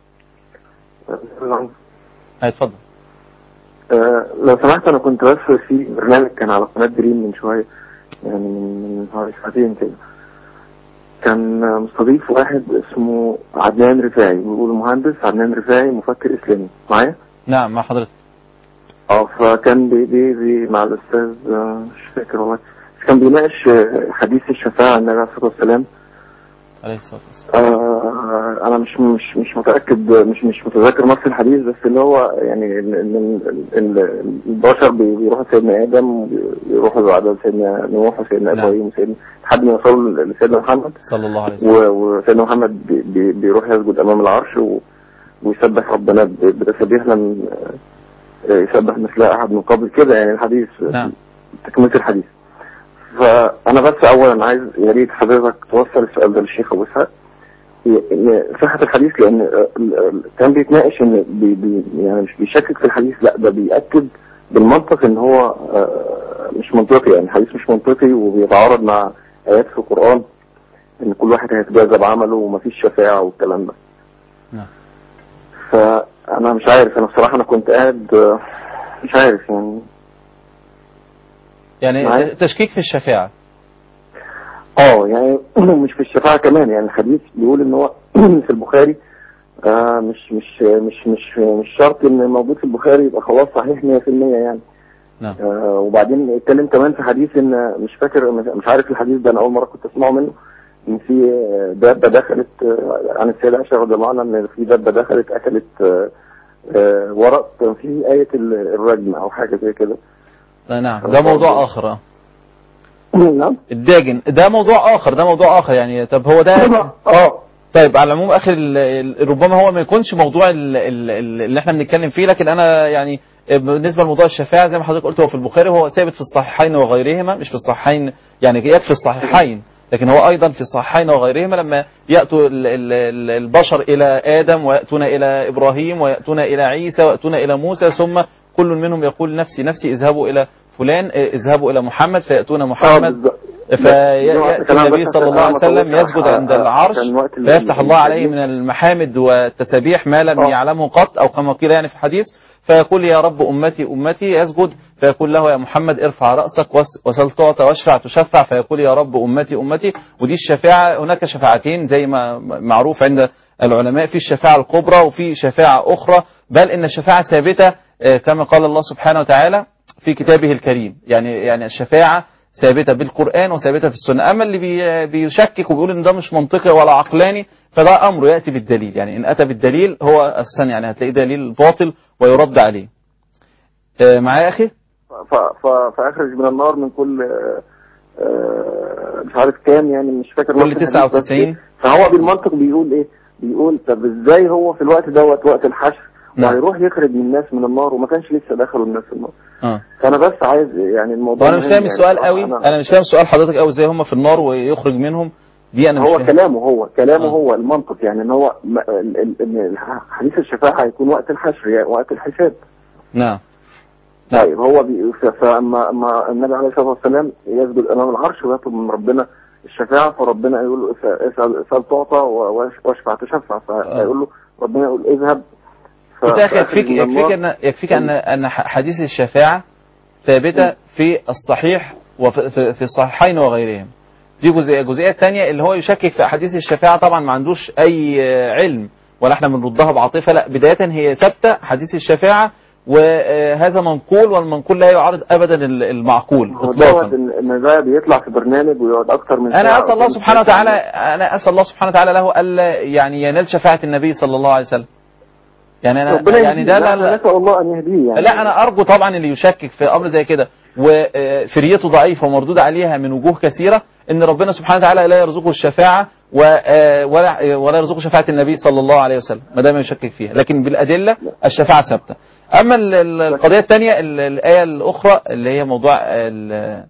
أي اتفضل آه، لو سمحت انا كنت بس في برنامج كان على قناة دريم من شوية يعني من من حوالي ساعتين كده كان آه، مستضيف واحد اسمه عدنان رفاعي بيقول مهندس عدنان رفاعي مفكر اسلامي معايا؟ نعم مع حضرتك اه فكان بي بي بي مع الاستاذ آه، مش فاكر والله كان بيناقش آه، حديث الشفاعة عن النبي عليه الصلاة والسلام عليه الصلاة والسلام آه انا مش مش مش متاكد مش مش متذكر نص الحديث بس اللي هو يعني ان إن- إن البشر بي- بيروحوا سيدنا ادم بيروحوا بعد سيدنا نوح وسيدنا نعم. ابراهيم وسيدنا لحد ما يوصلوا لسيدنا محمد صلى الله عليه وسلم و- وسيدنا محمد بي- بي- بيروح يسجد امام العرش و- ويسبح ربنا ب- بتسبيح لم آه، يسبح مثل احد من قبل كده يعني الحديث نعم تكمله الحديث فانا بس اولا عايز يا ريت حضرتك توصل السؤال ده للشيخ ابو اسحاق ي- ي- صحة الحديث لأن آه، ال- ال- كان بيتناقش إن بي بي يعني مش بيشكك في الحديث لا ده بيأكد بالمنطق إن هو آه، مش منطقي يعني الحديث مش منطقي وبيتعارض مع آيات في القرآن إن كل واحد هيتجازى بعمله ومفيش شفاعة والكلام ده نعم فأنا مش عارف أنا بصراحة أنا كنت قاعد آه، مش عارف يعني يعني معايا؟ تشكيك في الشفاعة اه يعني مش في الشفاعة كمان يعني الحديث بيقول ان هو في البخاري آه مش مش مش مش مش شرط ان موجود في البخاري يبقى خلاص صحيح 100% يعني نعم آه وبعدين اتكلم كمان في حديث ان مش فاكر مش عارف الحديث ده انا اول مره كنت اسمعه منه ان في آه، دابه دخلت آه، عن السيده عائشه رضي الله عنها ان في دابه دخلت اكلت آه، آه، ورق كان في ايه ال- الرجم او حاجه زي كده نعم ده موضوع آخر آه. نعم الداجن ده موضوع آخر ده موضوع آخر يعني طب هو ده اه طيب على العموم اخر ال- ال- ربما هو ما يكونش موضوع ال- ال- ال- اللي احنا بنتكلم فيه لكن انا يعني بالنسبه لموضوع الشفاعه زي ما حضرتك قلت هو في البخاري وهو ثابت في الصحيحين وغيرهما مش في الصحيحين يعني يكفي الصحيحين لكن هو ايضا في الصحيحين وغيرهما لما ياتوا ال- ال- ال- البشر الى ادم وياتون الى ابراهيم وياتون الى عيسى وياتون الى موسى ثم كل منهم يقول نفسي نفسي اذهبوا الى فلان اه، اذهبوا الى محمد فياتون محمد بالظبط. فيأتي كلام النبي بس صلى الله عليه عشان وسلم أنا ما يسجد أطولش عند عشان العرش الوقت اللي- فيفتح الله عليه اللي- من المحامد والتسابيح ما لم آه. يعلمه قط أو كما قيل يعني في الحديث فيقول يا رب أمتي أمتي يسجد فيقول له يا محمد ارفع رأسك وس- وسل تعطى واشفع تشفع فيقول يا رب أمتي أمتي ودي الشفاعة هناك شفاعتين زي ما معروف عند العلماء في الشفاعة الكبرى وفي شفاعة أخرى بل إن الشفاعة ثابتة آه، كما قال الله سبحانه وتعالى في كتابه الكريم يعني يعني الشفاعة ثابتة بالقرآن وثابتة في السنة أما اللي بي بيشكك وبيقول إن ده مش منطقي ولا عقلاني فده أمره يأتي بالدليل يعني إن أتى بالدليل هو أساسا يعني هتلاقيه دليل باطل ويرد عليه آه، معايا يا أخي ف- ف- فاخرج من النار من كل آه، آه، مش عارف كام يعني مش فاكر كل نص الحديث 99. بس فهو بالمنطق بيقول ايه بيقول طب ازاي هو في الوقت دوت وقت الحشر نعم. وهيروح يخرج من الناس من النار وما كانش لسه دخلوا الناس في النار آه. فانا بس عايز يعني الموضوع وأنا مش مهم فاهم يعني السؤال بصراحة قوي أنا مش فاهم السؤال حضرتك قوي إزاي هم في النار ويخرج منهم دي أنا مش هو فاهم كلامه هو كلامه آه. هو المنطق يعني ان هو م- ال- ال- ان حديث الشفاعه هيكون وقت الحشر يعني وقت الحساب نعم نعم. طيب هو بي... ف- فاما اما النبي عليه الصلاه والسلام يسجد امام العرش ويطلب من ربنا الشفاعه فربنا يقول له اس- اسال اسال تعطى و- واشف- واشفع تشفع فيقول له ربنا يقول اذهب ف- بس يا أخي فأخرج يكفيك من يكفيك النار. أن يكفيك أن أن حديث الشفاعة ثابتة في الصحيح وفي في- في الصحيحين وغيرهم دي جزئية الجزئية الثانية اللي هو يشكك في أحاديث الشفاعة طبعا ما عندوش أي علم ولا احنا بنردها بعاطفة لا بداية هي ثابتة حديث الشفاعة وهذا منقول والمنقول لا يعارض أبدا المعقول هو دوت إطلاقا ان إن ده بيطلع في برنامج ويقعد اكتر من أنا ساعة أسأل الله وكل سبحانه شوية وتعالى أنا أسأل الله سبحانه وتعالى له ألا يعني ينال شفاعة النبي صلى الله عليه وسلم يعني أنا ربنا يعني ده لا, لا لا, نسال الله ان يهديه يعني لا انا ارجو طبعا اللي يشكك في امر زي كده وفريته ضعيفه ومردود عليها من وجوه كثيره ان ربنا سبحانه وتعالى لا يرزقه الشفاعه و- آه، ولا ولا يرزقه شفاعه النبي صلى الله عليه وسلم ما دام يشكك فيها لكن بالادله الشفاعه ثابته اما ال- ال- القضيه الثانيه ال- الايه الاخرى اللي هي موضوع ال-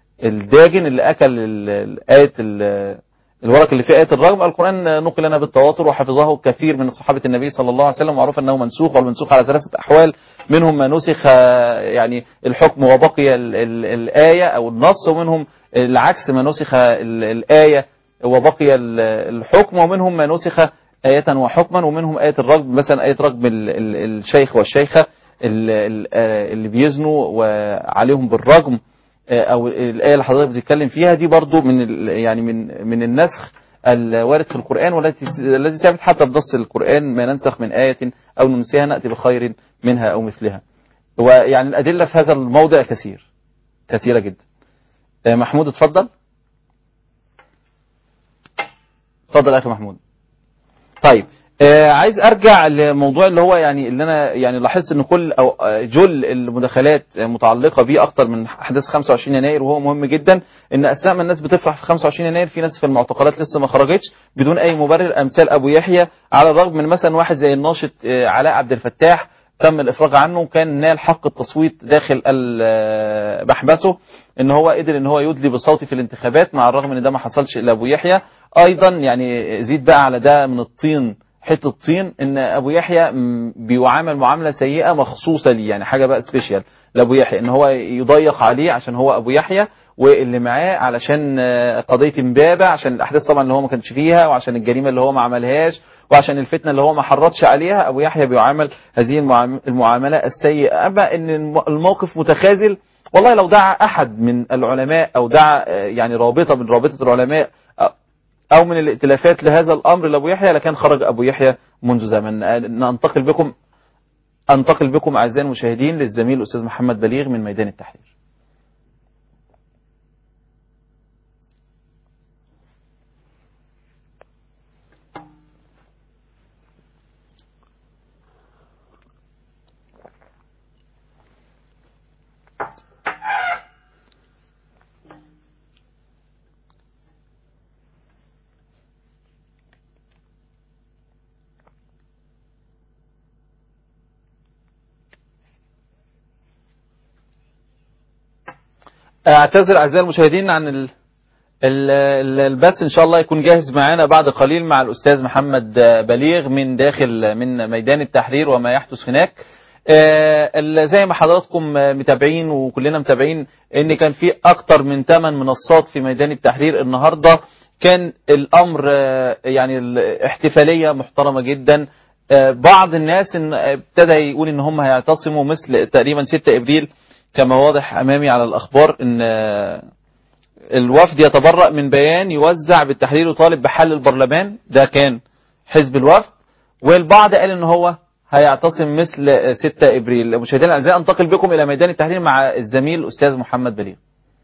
الداجن اللي اكل ال- الايه ال- الورق اللي فيه آية الرجم القرآن نقل لنا بالتواتر وحفظه كثير من صحابة النبي صلى الله عليه وسلم ومعروف أنه منسوخ والمنسوخ على ثلاثة أحوال منهم ما نسخ آه، يعني الحكم وبقي ال ال الآية أو النص ومنهم العكس ما نسخ ال الآية وبقي ال- الحكم ومنهم ما نسخ آية وحكما ومنهم آية الرجم مثلا آية رجم ال ال الشيخ والشيخة ال- ال- آه، اللي بيزنوا وعليهم بالرجم او الايه اللي حضرتك بتتكلم فيها دي برضو من ال- يعني من من النسخ الوارد في القران والتي الذي ثابت حتى بنص القران ما ننسخ من ايه او ننسيها ناتي بخير منها او مثلها ويعني الادله في هذا الموضع كثير كثيره جدا آه، محمود اتفضل اتفضل يا اخي محمود طيب آه عايز ارجع لموضوع اللي هو يعني اللي انا يعني لاحظت ان كل او آه، جل المداخلات متعلقه بيه اكتر من احداث 25 يناير وهو مهم جدا ان اثناء ما الناس بتفرح في 25 يناير في ناس في المعتقلات لسه ما خرجتش بدون اي مبرر امثال ابو يحيى على الرغم من مثلا واحد زي الناشط آه، علاء عبد الفتاح تم الافراج عنه وكان نال حق التصويت داخل ال- محبسه ان هو قدر ان هو يدلي بصوته في الانتخابات مع الرغم ان ده ما حصلش الا ابو يحيى ايضا يعني زيد بقى على ده من الطين حته طين ان ابو يحيى م، بيعامل معامله سيئه مخصوصه ليه يعني حاجه بقى سبيشال لابو يحيى ان هو يضيق عليه عشان هو ابو يحيى واللي معاه علشان آه، قضيه امبابه عشان الاحداث طبعا اللي هو ما كانش فيها وعشان الجريمه اللي هو ما عملهاش وعشان الفتنه اللي هو ما حرضش عليها ابو يحيى بيعامل هذه المعام- المعامله السيئه اما ان الم- الموقف متخاذل والله لو دعا احد من العلماء او دعا آه، يعني رابطه من رابطه العلماء آه، او من الائتلافات لهذا الامر لابو يحيى لكان خرج ابو يحيى منذ زمن آه، ننتقل بكم انتقل بكم اعزائي المشاهدين للزميل الاستاذ محمد بليغ من ميدان التحرير اعتذر اعزائي المشاهدين عن ال... ال- ال- البث ان شاء الله يكون جاهز معانا بعد قليل مع الاستاذ محمد بليغ من داخل من ميدان التحرير وما يحدث هناك آه، ال- زي ما حضراتكم متابعين وكلنا متابعين ان كان في اكتر من 8 منصات في ميدان التحرير النهارده كان الامر آه، يعني الاحتفاليه محترمه جدا آه، بعض الناس إن- ابتدى يقول ان هم هيعتصموا مثل تقريبا 6 ابريل كما واضح امامي على الاخبار ان آه، الوفد يتبرأ من بيان يوزع بالتحرير يطالب بحل البرلمان ده كان حزب الوفد والبعض قال ان هو هيعتصم مثل 6 ابريل مشاهدينا الاعزاء انتقل بكم الى ميدان التحرير مع الزميل الاستاذ محمد بليغ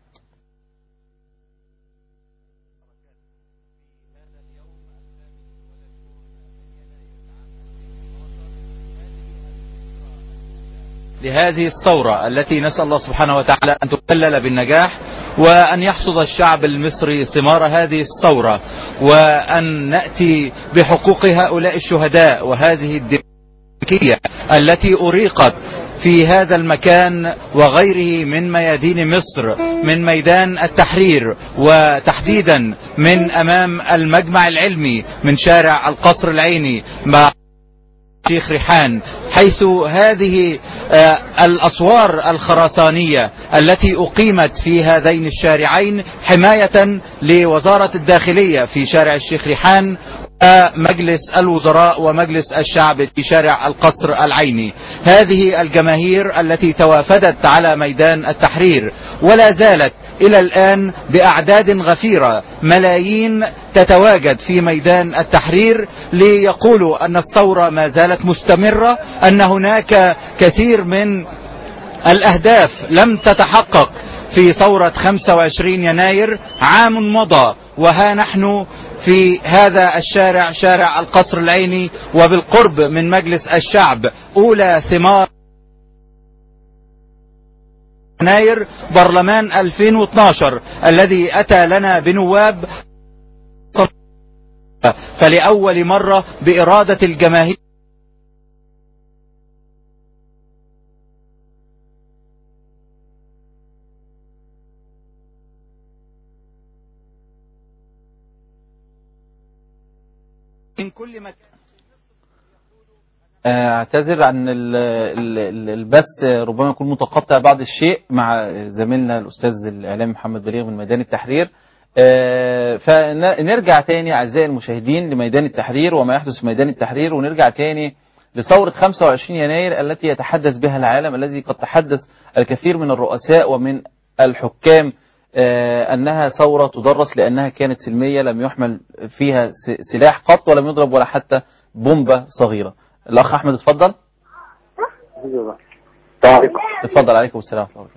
لهذه الثورة التي نسأل الله سبحانه وتعالى أن تكلل بالنجاح وأن يحصد الشعب المصري ثمار هذه الثورة وأن نأتي بحقوق هؤلاء الشهداء وهذه الدمكية التي أريقت في هذا المكان وغيره من ميادين مصر من ميدان التحرير وتحديدا من أمام المجمع العلمي من شارع القصر العيني مع شيخ ريحان حيث هذه آه، الأسوار الخرسانية التي أقيمت في هذين الشارعين حماية لوزارة الداخلية في شارع الشيخ ريحان ومجلس الوزراء ومجلس الشعب في شارع القصر العيني هذه الجماهير التي توافدت على ميدان التحرير ولا زالت إلى الآن بأعداد غفيرة ملايين تتواجد في ميدان التحرير ليقولوا أن الثورة ما زالت مستمرة أن هناك كثير من الأهداف لم تتحقق في ثورة 25 يناير عام مضى وها نحن في هذا الشارع شارع القصر العيني وبالقرب من مجلس الشعب أولى ثمار يناير برلمان 2012 الذي أتى لنا بنواب فلأول مرة بإرادة الجماهير من كل مكان اعتذر عن ال- ال- ال- البث ربما يكون متقطع بعض الشيء مع زميلنا الاستاذ الاعلامي محمد بليغ من ميدان التحرير آه، فنرجع تاني اعزائي المشاهدين لميدان التحرير وما يحدث في ميدان التحرير ونرجع تاني لثورة 25 يناير التي يتحدث بها العالم الذي قد تحدث الكثير من الرؤساء ومن الحكام آه، أنها ثورة تدرس لأنها كانت سلمية لم يحمل فيها س- سلاح قط ولم يضرب ولا حتى بومبة صغيرة الأخ أحمد اتفضل السلام عليكم اتفضل عليكم السلام ورحمة الله وبركاته.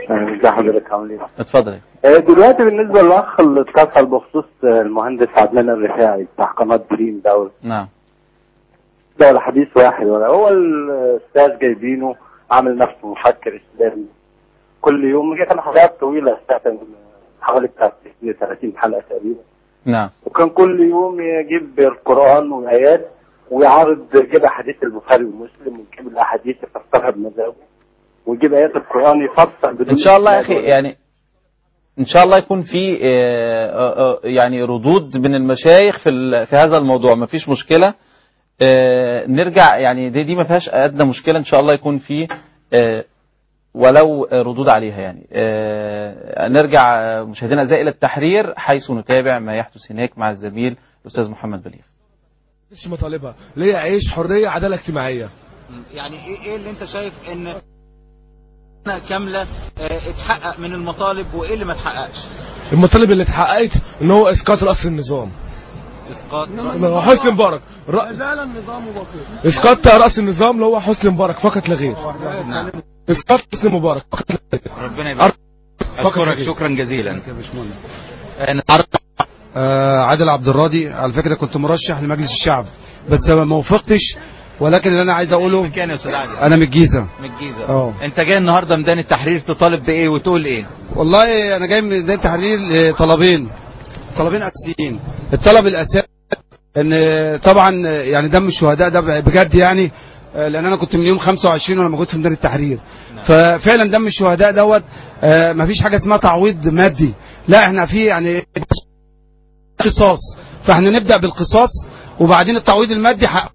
ازي حضرتك عامل ايه؟ اتفضل يا آه، دلوقتي بالنسبه للاخ اللي اتصل بخصوص آه، المهندس عدنان الرفاعي بتاع قناه دريم ده نعم ده ولا حديث واحد ولا هو الاستاذ جايبينه عامل نفسه محكر اسلامي كل يوم جه كان حلقات طويله استاذ حوالي بتاع 30 حلقه تقريبا نعم وكان كل يوم يجيب القران وايات ويعرض يجيب احاديث البخاري ومسلم ويجيب الاحاديث يفسرها بمزاجه ويجيب ايات القران يفسر بدون ان شاء الله يا اخي إسناد ولا- يعني ان شاء الله يكون في آه، آه، آه، يعني ردود من المشايخ في ال- في هذا الموضوع ما فيش مشكله آه، نرجع يعني دي دي ما فيهاش ادنى مشكله ان شاء الله يكون في آه، ولو آه، ردود عليها يعني آه، نرجع آه، مشاهدينا الاعزاء الى التحرير حيث نتابع ما يحدث هناك مع الزميل الاستاذ محمد بليغ مش مطالبها ليه عيش حريه عداله اجتماعيه يعني ايه ايه اللي انت شايف ان كامله اه، اتحقق من المطالب وايه اللي ما اتحققش المطالب اللي اتحققت ان هو اسقاط راس النظام اسقاط إنه حسني مبارك رأ... اسقاط راس النظام اللي هو حسني مبارك فقط لا غير نعم اسقاط حسني مبارك فقط لا غير ربنا يبارك فقط اشكرك غير. شكرا جزيلا اه، نتعرف آه عادل عبد الراضي على فكره كنت مرشح لمجلس الشعب بس ما وفقتش ولكن اللي انا عايز اقوله من كان يا استاذ عادل انا من الجيزه من الجيزه اه. انت جاي النهارده ميدان التحرير تطالب بايه وتقول ايه والله انا جاي من ميدان التحرير لطلبين طلبين اساسيين الطلب الاساسي ان طبعا يعني دم الشهداء ده بجد يعني آه، لان انا كنت من يوم 25 وانا موجود في ميدان التحرير ففعلا دم الشهداء دوت آه، مفيش حاجه اسمها تعويض مادي لا احنا في يعني قصاص فاحنا نبدا بالقصاص وبعدين التعويض المادي حق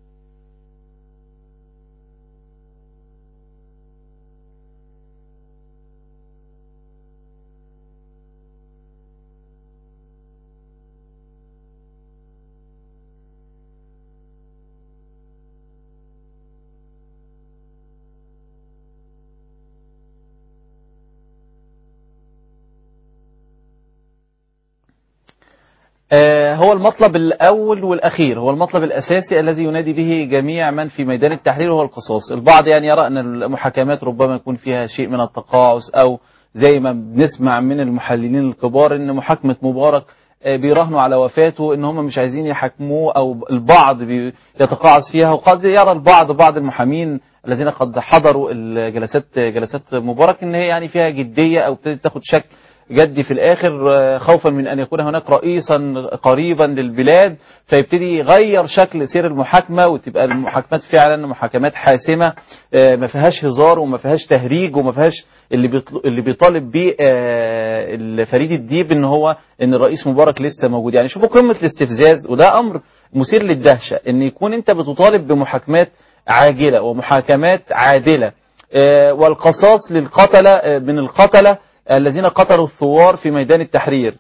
آه، هو المطلب الأول والأخير هو المطلب الأساسي الذي ينادي به جميع من في ميدان التحرير هو القصاص البعض يعني يرى أن المحاكمات ربما يكون فيها شيء من التقاعس أو زي ما بنسمع من المحللين الكبار أن محاكمة مبارك آه، بيراهنوا على وفاته ان هم مش عايزين يحاكموه او البعض يتقاعس فيها وقد يرى البعض بعض المحامين الذين قد حضروا الجلسات جلسات مبارك ان هي يعني فيها جديه او ابتدت تاخد شكل جدي في الاخر آه، خوفا من ان يكون هناك رئيسا قريبا للبلاد فيبتدي يغير شكل سير المحاكمه وتبقى المحاكمات فعلا محاكمات حاسمه آه، ما فيهاش هزار وما فيهاش تهريج وما فيهاش اللي بيطل- اللي بيطالب بيه آه، فريد الديب ان هو ان الرئيس مبارك لسه موجود يعني شوفوا قمه الاستفزاز وده امر مثير للدهشه ان يكون انت بتطالب بمحاكمات عاجله ومحاكمات عادله آه، والقصاص للقتله آه، من القتله الذين قتلوا الثوار في ميدان التحرير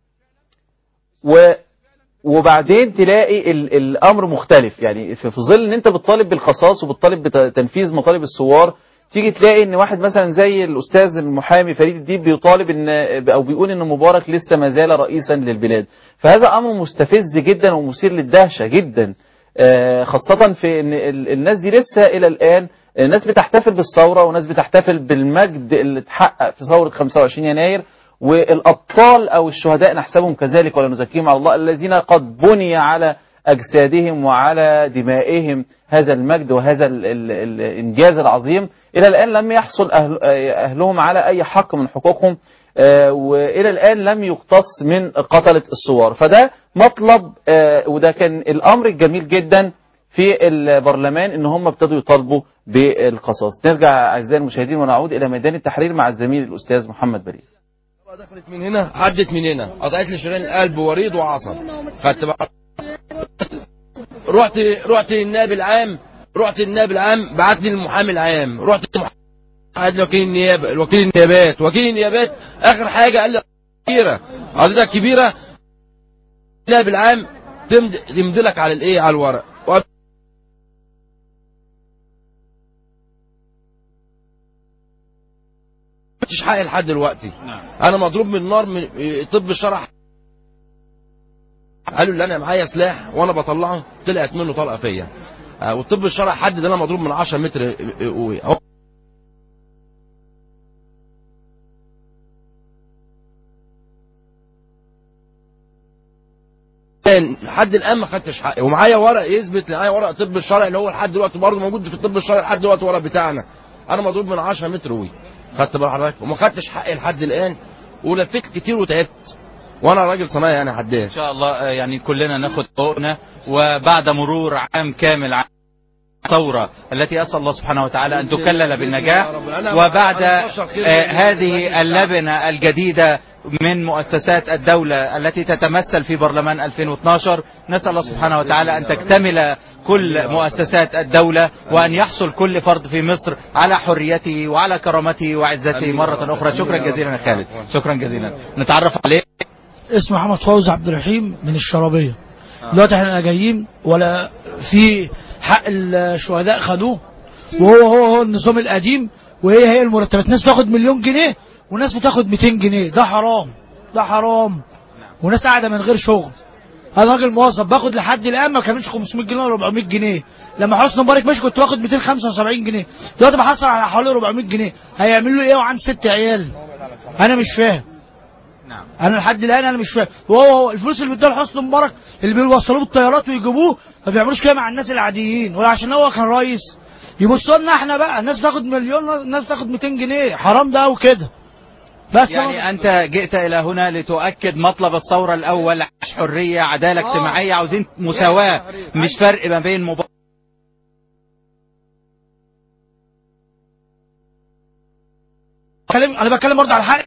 و وبعدين تلاقي ال الامر مختلف يعني في في ظل ان انت بتطالب بالقصاص وبتطالب بتنفيذ مطالب الثوار تيجي تلاقي ان واحد مثلا زي الاستاذ المحامي فريد الديب بيطالب ان او بيقول ان مبارك لسه ما زال رئيسا للبلاد فهذا امر مستفز جدا ومثير للدهشه جدا آه، خاصة في ان ال- الناس دي لسه الى الان الناس بتحتفل بالثورة وناس بتحتفل بالمجد اللي اتحقق في ثورة 25 يناير والابطال او الشهداء نحسبهم كذلك ولا نزكيهم على الله الذين قد بني على اجسادهم وعلى دمائهم هذا المجد وهذا ال ال الانجاز العظيم الى الان لم يحصل أهل اهلهم على اي حق من حقوقهم آه، والى الان لم يقتص من قتله الثوار فده مطلب آه، وده كان الامر الجميل جدا في البرلمان ان هم ابتدوا يطالبوا بالقصاص نرجع اعزائي المشاهدين ونعود الى ميدان التحرير مع الزميل الاستاذ محمد بريد دخلت من هنا عدت من هنا قطعت لي شرايين القلب وريد وعصب خدت بقى رحت رحت للنائب العام رحت للنائب العام بعت لي المحامي العام رحت للمحامي قال لي وكيل النيابه وكيل النيابات وكيل النيابات اخر حاجه قال لي كبيره قضيتك كبيره النائب العام تمد تمد لك على الايه على الورق وقال- مش حقي لحد دلوقتي انا مضروب من نار من طب الشرع قالوا اللي انا معايا سلاح وانا بطلعه طلعت منه طلقه فيا آه، والطب الشرعي حدد ان انا مضروب من 10 متر قوي الان لحد الان ما خدتش حقي ومعايا ورق يثبت معايا ورق طب الشرعي اللي هو لحد دلوقتي برضه موجود في الطب الشرعي لحد دلوقتي ورق بتاعنا انا مضروب من 10 متر وي خدت بال حضرتك وما خدتش حقي لحد الان ولفيت كتير وتعبت وانا راجل صنايعي يعني حداد ان شاء الله آه، يعني كلنا ناخد حقوقنا وبعد مرور عام كامل عام الثورة التي أسأل الله سبحانه وتعالى أن تكلل بالنجاح وبعد آه، هذه اللبنة الجديدة من مؤسسات الدولة التي تتمثل في برلمان 2012 نسأل الله سبحانه وتعالى أن تكتمل كل مؤسسات الدولة وأن يحصل كل فرد في مصر على حريته وعلى كرامته وعزته مرة أخرى شكرا جزيلا يا خالد شكرا جزيلا نتعرف عليه اسمه محمد فوزي عبد الرحيم من الشرابية دلوقتي احنا جايين ولا في حق الشهداء خدوه وهو هو هو النظام القديم وهي هي المرتبات ناس بتاخد مليون جنيه وناس بتاخد 200 جنيه ده حرام ده حرام وناس قاعده من غير شغل انا راجل موظف باخد لحد الان ما كانش 500 جنيه ولا 400 جنيه لما حسني مبارك ماشي كنت باخد 275 جنيه دلوقتي بحصل على حوالي 400 جنيه هيعملوا له ايه وعن ست عيال انا مش فاهم انا لحد الان انا مش فاهم وهو هو الفلوس اللي بيدوها لحسني مبارك اللي بيوصلوه بالطيارات ويجيبوه ما بيعملوش كده مع الناس العاديين ولا عشان هو كان رئيس يبصوا لنا احنا بقى الناس بتاخد مليون الناس بتاخد 200 جنيه حرام ده وكده بس يعني أنت جئت إلى هنا لتؤكد مطلب الثورة الأول عيش حرية عدالة اجتماعية عاوزين مساواة مش فرق ما بين مبارك بتكلم انا بتكلم برضه على حق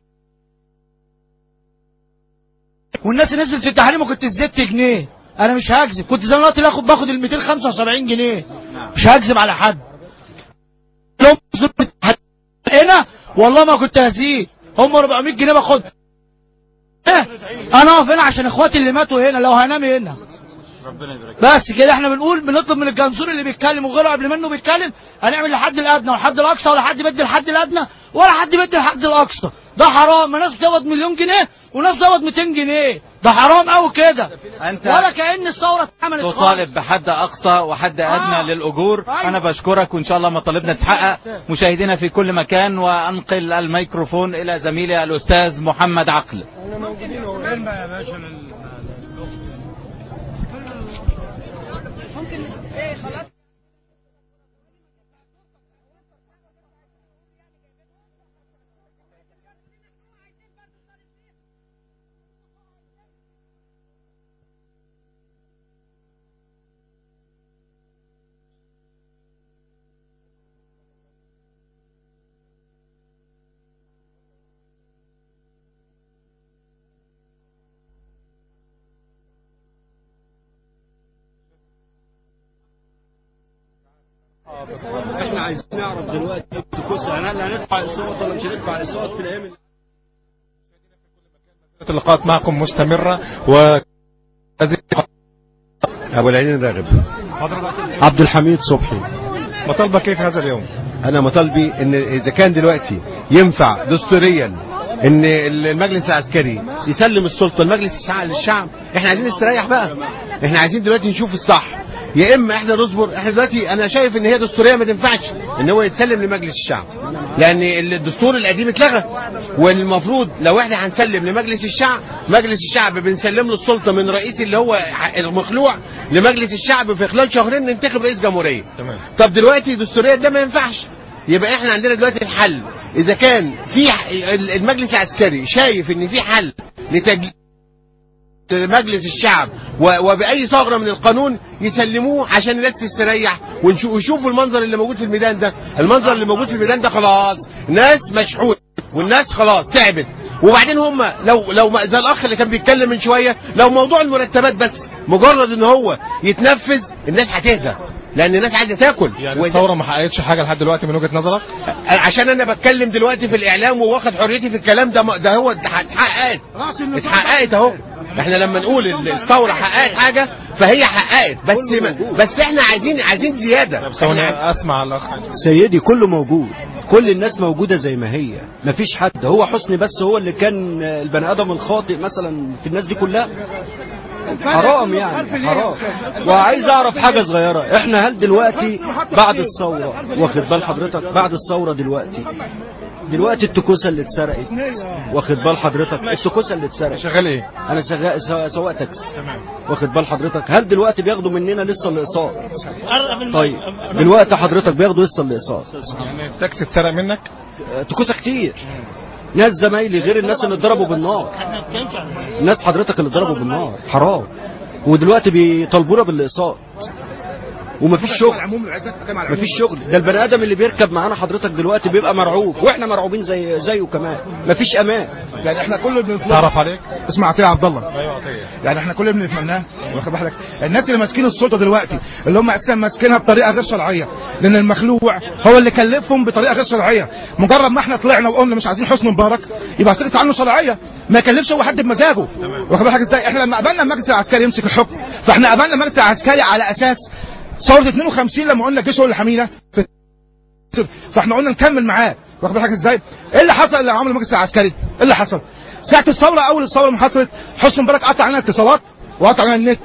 والناس اللي نزلت في التحريم كنت الزيت جنيه انا مش هكذب كنت زمان دلوقتي باخد باخد ال 275 جنيه مش هكذب على حد لو نزلوا في التحريم هنا والله ما كنت هزيد هم 400 جنيه باخد إيه؟ انا اقف هنا عشان اخواتي اللي ماتوا هنا لو هنام هنا بس كده احنا بنقول بنطلب من الجنزور اللي بيتكلم وغيره قبل منه بيتكلم هنعمل الحد الادنى والحد الاقصى ولا حد بيدي الحد الادنى ولا حد بيدي الحد الاقصى ده حرام ما ناس بتقبض مليون جنيه وناس بتقبض 200 جنيه ده حرام قوي كده أنت ولا كأن الثوره اتعملت خالص. تطالب بحد أقصى وحد أدنى للأجور أنا بشكرك وإن شاء الله مطالبنا تتحقق مشاهدينا في كل مكان وأنقل الميكروفون إلى زميلي الأستاذ محمد عقل يا باشا احنا عايزين نعرف دلوقتي الكوسه هل هندفع اقساط ولا مش هندفع اقساط في الايام اللي اللقاءات معكم مستمرة و ابو العينين راغب عبد الحميد صبحي مطالبة كيف هذا اليوم انا مطالبي ان اذا كان دلوقتي ينفع دستوريا ان المجلس العسكري يسلم السلطه لمجلس الشعب للشعب احنا عايزين نستريح بقى احنا عايزين دلوقتي نشوف الصح يا اما احنا نصبر احنا دلوقتي انا شايف ان هي دستوريه ما تنفعش ان هو يتسلم لمجلس الشعب لان الدستور القديم اتلغى والمفروض لو احنا هنسلم لمجلس الشعب مجلس الشعب بنسلم له السلطه من رئيس اللي هو المخلوع لمجلس الشعب في خلال شهرين ننتخب رئيس جمهوريه تمام طب دلوقتي دستوريا ده ما ينفعش يبقى احنا عندنا دلوقتي الحل اذا كان في ح- المجلس العسكري شايف ان في حل لتجليد مجلس الشعب و- وبأي ثغرة من القانون يسلموه عشان الناس تستريح ونشو- ويشوفوا المنظر اللي موجود في الميدان ده المنظر اللي موجود في الميدان ده خلاص ناس مشحونة والناس خلاص تعبت وبعدين هم لو لو ما- زي الاخ اللي كان بيتكلم من شويه لو موضوع المرتبات بس مجرد ان هو يتنفذ الناس هتهدى لان الناس عايزه تاكل يعني وإذا- الثورة ما حققتش حاجة لحد دلوقتي من وجهة نظرك عشان انا بتكلم دلوقتي في الاعلام وواخد حريتي في الكلام ده ده هو اتحققت اتحققت اهو احنا لما نقول ال- الثوره حققت حاجه فهي حققت بس ما بس احنا عايزين عايزين زياده ثواني احنا اسمع الاخ سيدي كله موجود كل الناس موجودة زي ما هي مفيش حد هو حسني بس هو اللي كان البني ادم الخاطئ مثلا في الناس دي كلها حرام يعني حرام وعايز اعرف حاجة صغيرة احنا هل دلوقتي بعد الثورة واخد بال حضرتك بعد الثورة دلوقتي دلوقتي التكوسه اللي اتسرقت واخد بال حضرتك التكوسه اللي اتسرقت شغال ايه انا شغال سوا- سواق تاكسي واخد بال حضرتك هل دلوقتي بياخدوا مننا لسه الاقساط طيب دلوقتي حضرتك بياخدوا لسه الاقساط يعني التاكسي اتسرق منك تكوسه كتير ناس زمايلي غير الناس اللي اتضربوا بالنار الناس حضرتك اللي اتضربوا بالنار حرام ودلوقتي بيطالبونا بالاقساط ومفيش شغل مفيش شغل ده البني ادم اللي بيركب معانا حضرتك دلوقتي بيبقى مرعوب واحنا مرعوبين زي زيه كمان مفيش امان يعني احنا كل اللي بنطلبه تعرف عليك اسمع عطيه عبد الله ايوه عطيه يعني احنا كل اللي بنتمناه واخد بالك الناس اللي ماسكين السلطه دلوقتي اللي هم اساسا ماسكينها بطريقه غير شرعيه لان المخلوع هو اللي كلفهم بطريقه غير شرعيه مجرد ما احنا طلعنا وقلنا مش عايزين حسني مبارك يبقى سكت عنه شرعيه ما يكلفش هو حد بمزاجه واخد بالك ازاي احنا لما قبلنا المجلس العسكري يمسك الحكم فاحنا قبلنا المجلس العسكري على اساس ثوره 52 لما قلنا الجيش هو اللي حمينا في فاحنا قلنا نكمل معاه واخد بالك ازاي ايه اللي حصل اللي عمل المجلس العسكري ايه اللي حصل ساعه الثوره اول الثوره ما حصلت حسني مبارك قطع علينا الاتصالات وقطع علينا النت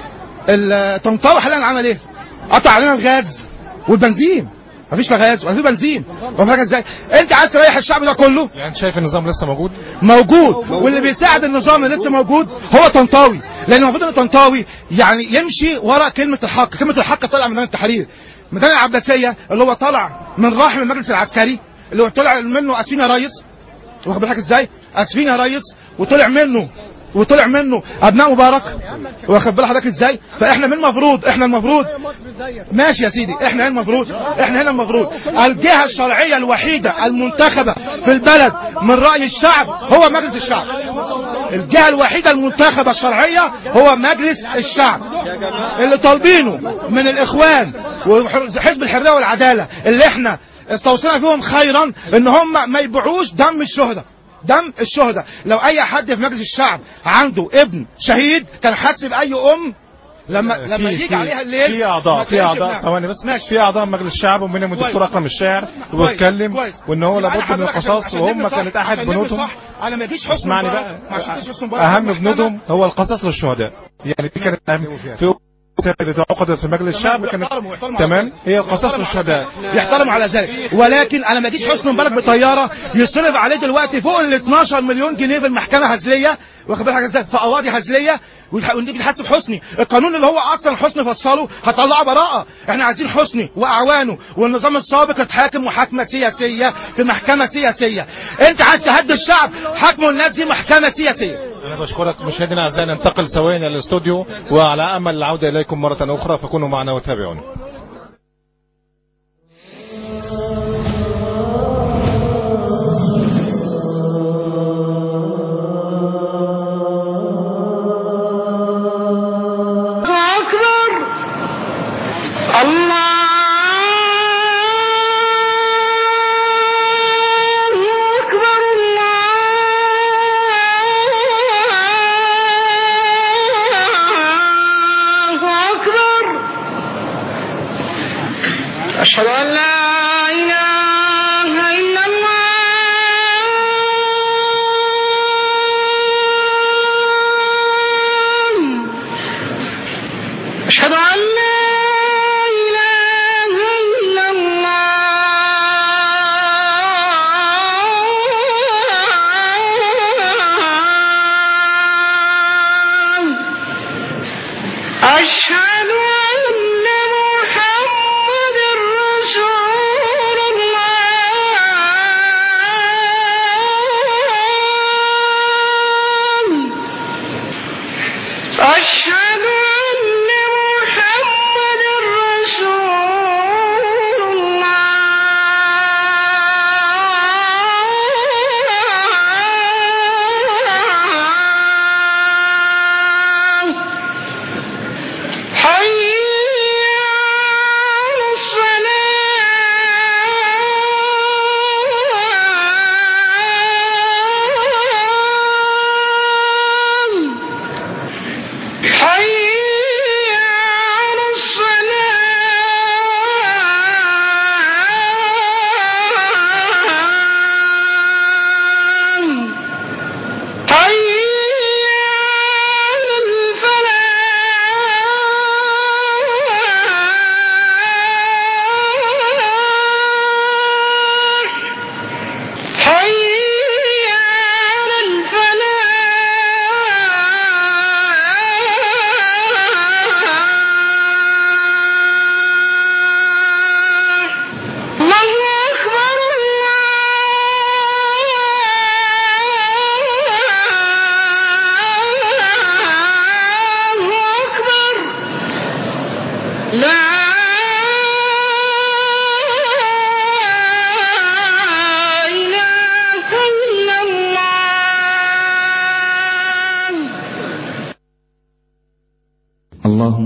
الطنطاوي حاليا عمل ايه قطع علينا الغاز والبنزين مفيش لا غاز ولا في بنزين واخد بالك ازاي انت عايز تريح الشعب ده كله يعني انت شايف النظام لسه موجود موجود واللي بيساعد النظام اللي لسه موجود هو طنطاوي لان المفروض ان طنطاوي يعني يمشي ورا كلمه الحق كلمه الحق طالعه من ميدان التحرير ميدان العباسيه اللي هو طالع من رحم المجلس العسكري اللي هو طلع منه اسفين يا ريس واخد بالك ازاي اسفين يا ريس وطلع منه وطلع منه ابناء مبارك واخد بال حضرتك ازاي فاحنا من المفروض احنا المفروض ماشي يا سيدي احنا هنا المفروض احنا هنا المفروض الجهه الشرعيه الوحيده المنتخبه في البلد من راي الشعب هو مجلس الشعب الجهه الوحيده المنتخبه الشرعيه هو مجلس الشعب اللي طالبينه من الاخوان وحزب الحريه والعداله اللي احنا استوصينا فيهم خيرا ان هم ما يبيعوش دم الشهداء دم الشهداء لو اي حد في مجلس الشعب عنده ابن شهيد كان حس باي ام لما لما في- يجي في- عليها الليل في اعضاء ما في تلاقيش اعضاء ابنها. ثواني بس ماشي. في اعضاء مجلس الشعب ومنهم الدكتور كويس. اكرم الشاعر كويس. واتكلم كويس. وان هو يبقى لابد أنا من حضرتك عشان- القصاص عشان وهم نبني صح- كانت احد عشان نبني بنودهم صح، انا ما يجيش حسن اسمعني مبارك بقى ما يجيش حسن مبارك اهم محكمة. بنودهم هو القصاص للشهداء يعني دي كانت اهم في اللي عقدت في مجلس الشعب كانت يحترموا- يحترموا على تمام ذلك. هي القصاص يحترموا على للشهداء ذلك. يحترم على ذلك ولكن انا ما اجيش حسني مبارك بطياره يصرف عليه دلوقتي فوق ال 12 مليون جنيه في المحكمه هزليه واخد بالك ازاي في قواضي هزليه ويتح- ودي بتحاسب حسني القانون اللي هو اصلا حسني فصله هطلعه براءه احنا عايزين حسني واعوانه والنظام السابق يتحاكم محاكمه سياسيه في محكمه سياسيه انت عايز تهدي الشعب حاكموا الناس دي محكمه سياسيه انا بشكرك مشاهدينا الاعزاء ننتقل سويا الى الاستوديو وعلى امل العوده اليكم مره اخرى فكونوا معنا وتابعونا أكبر الله أكبر الله أكبر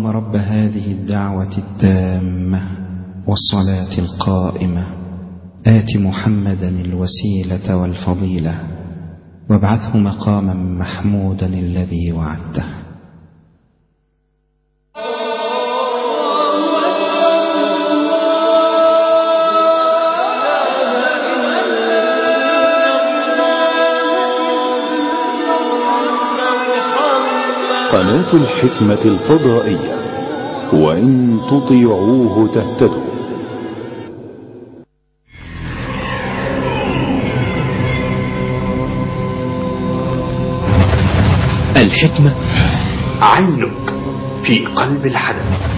اللهم رب هذه الدعوة التامة والصلاة القائمة آت محمدا الوسيلة والفضيلة وابعثه مقاما محمودا الذي وعدته قناة الحكمة الفضائية وإن تطيعوه تهتدوا الحكمة عينك في قلب الحدث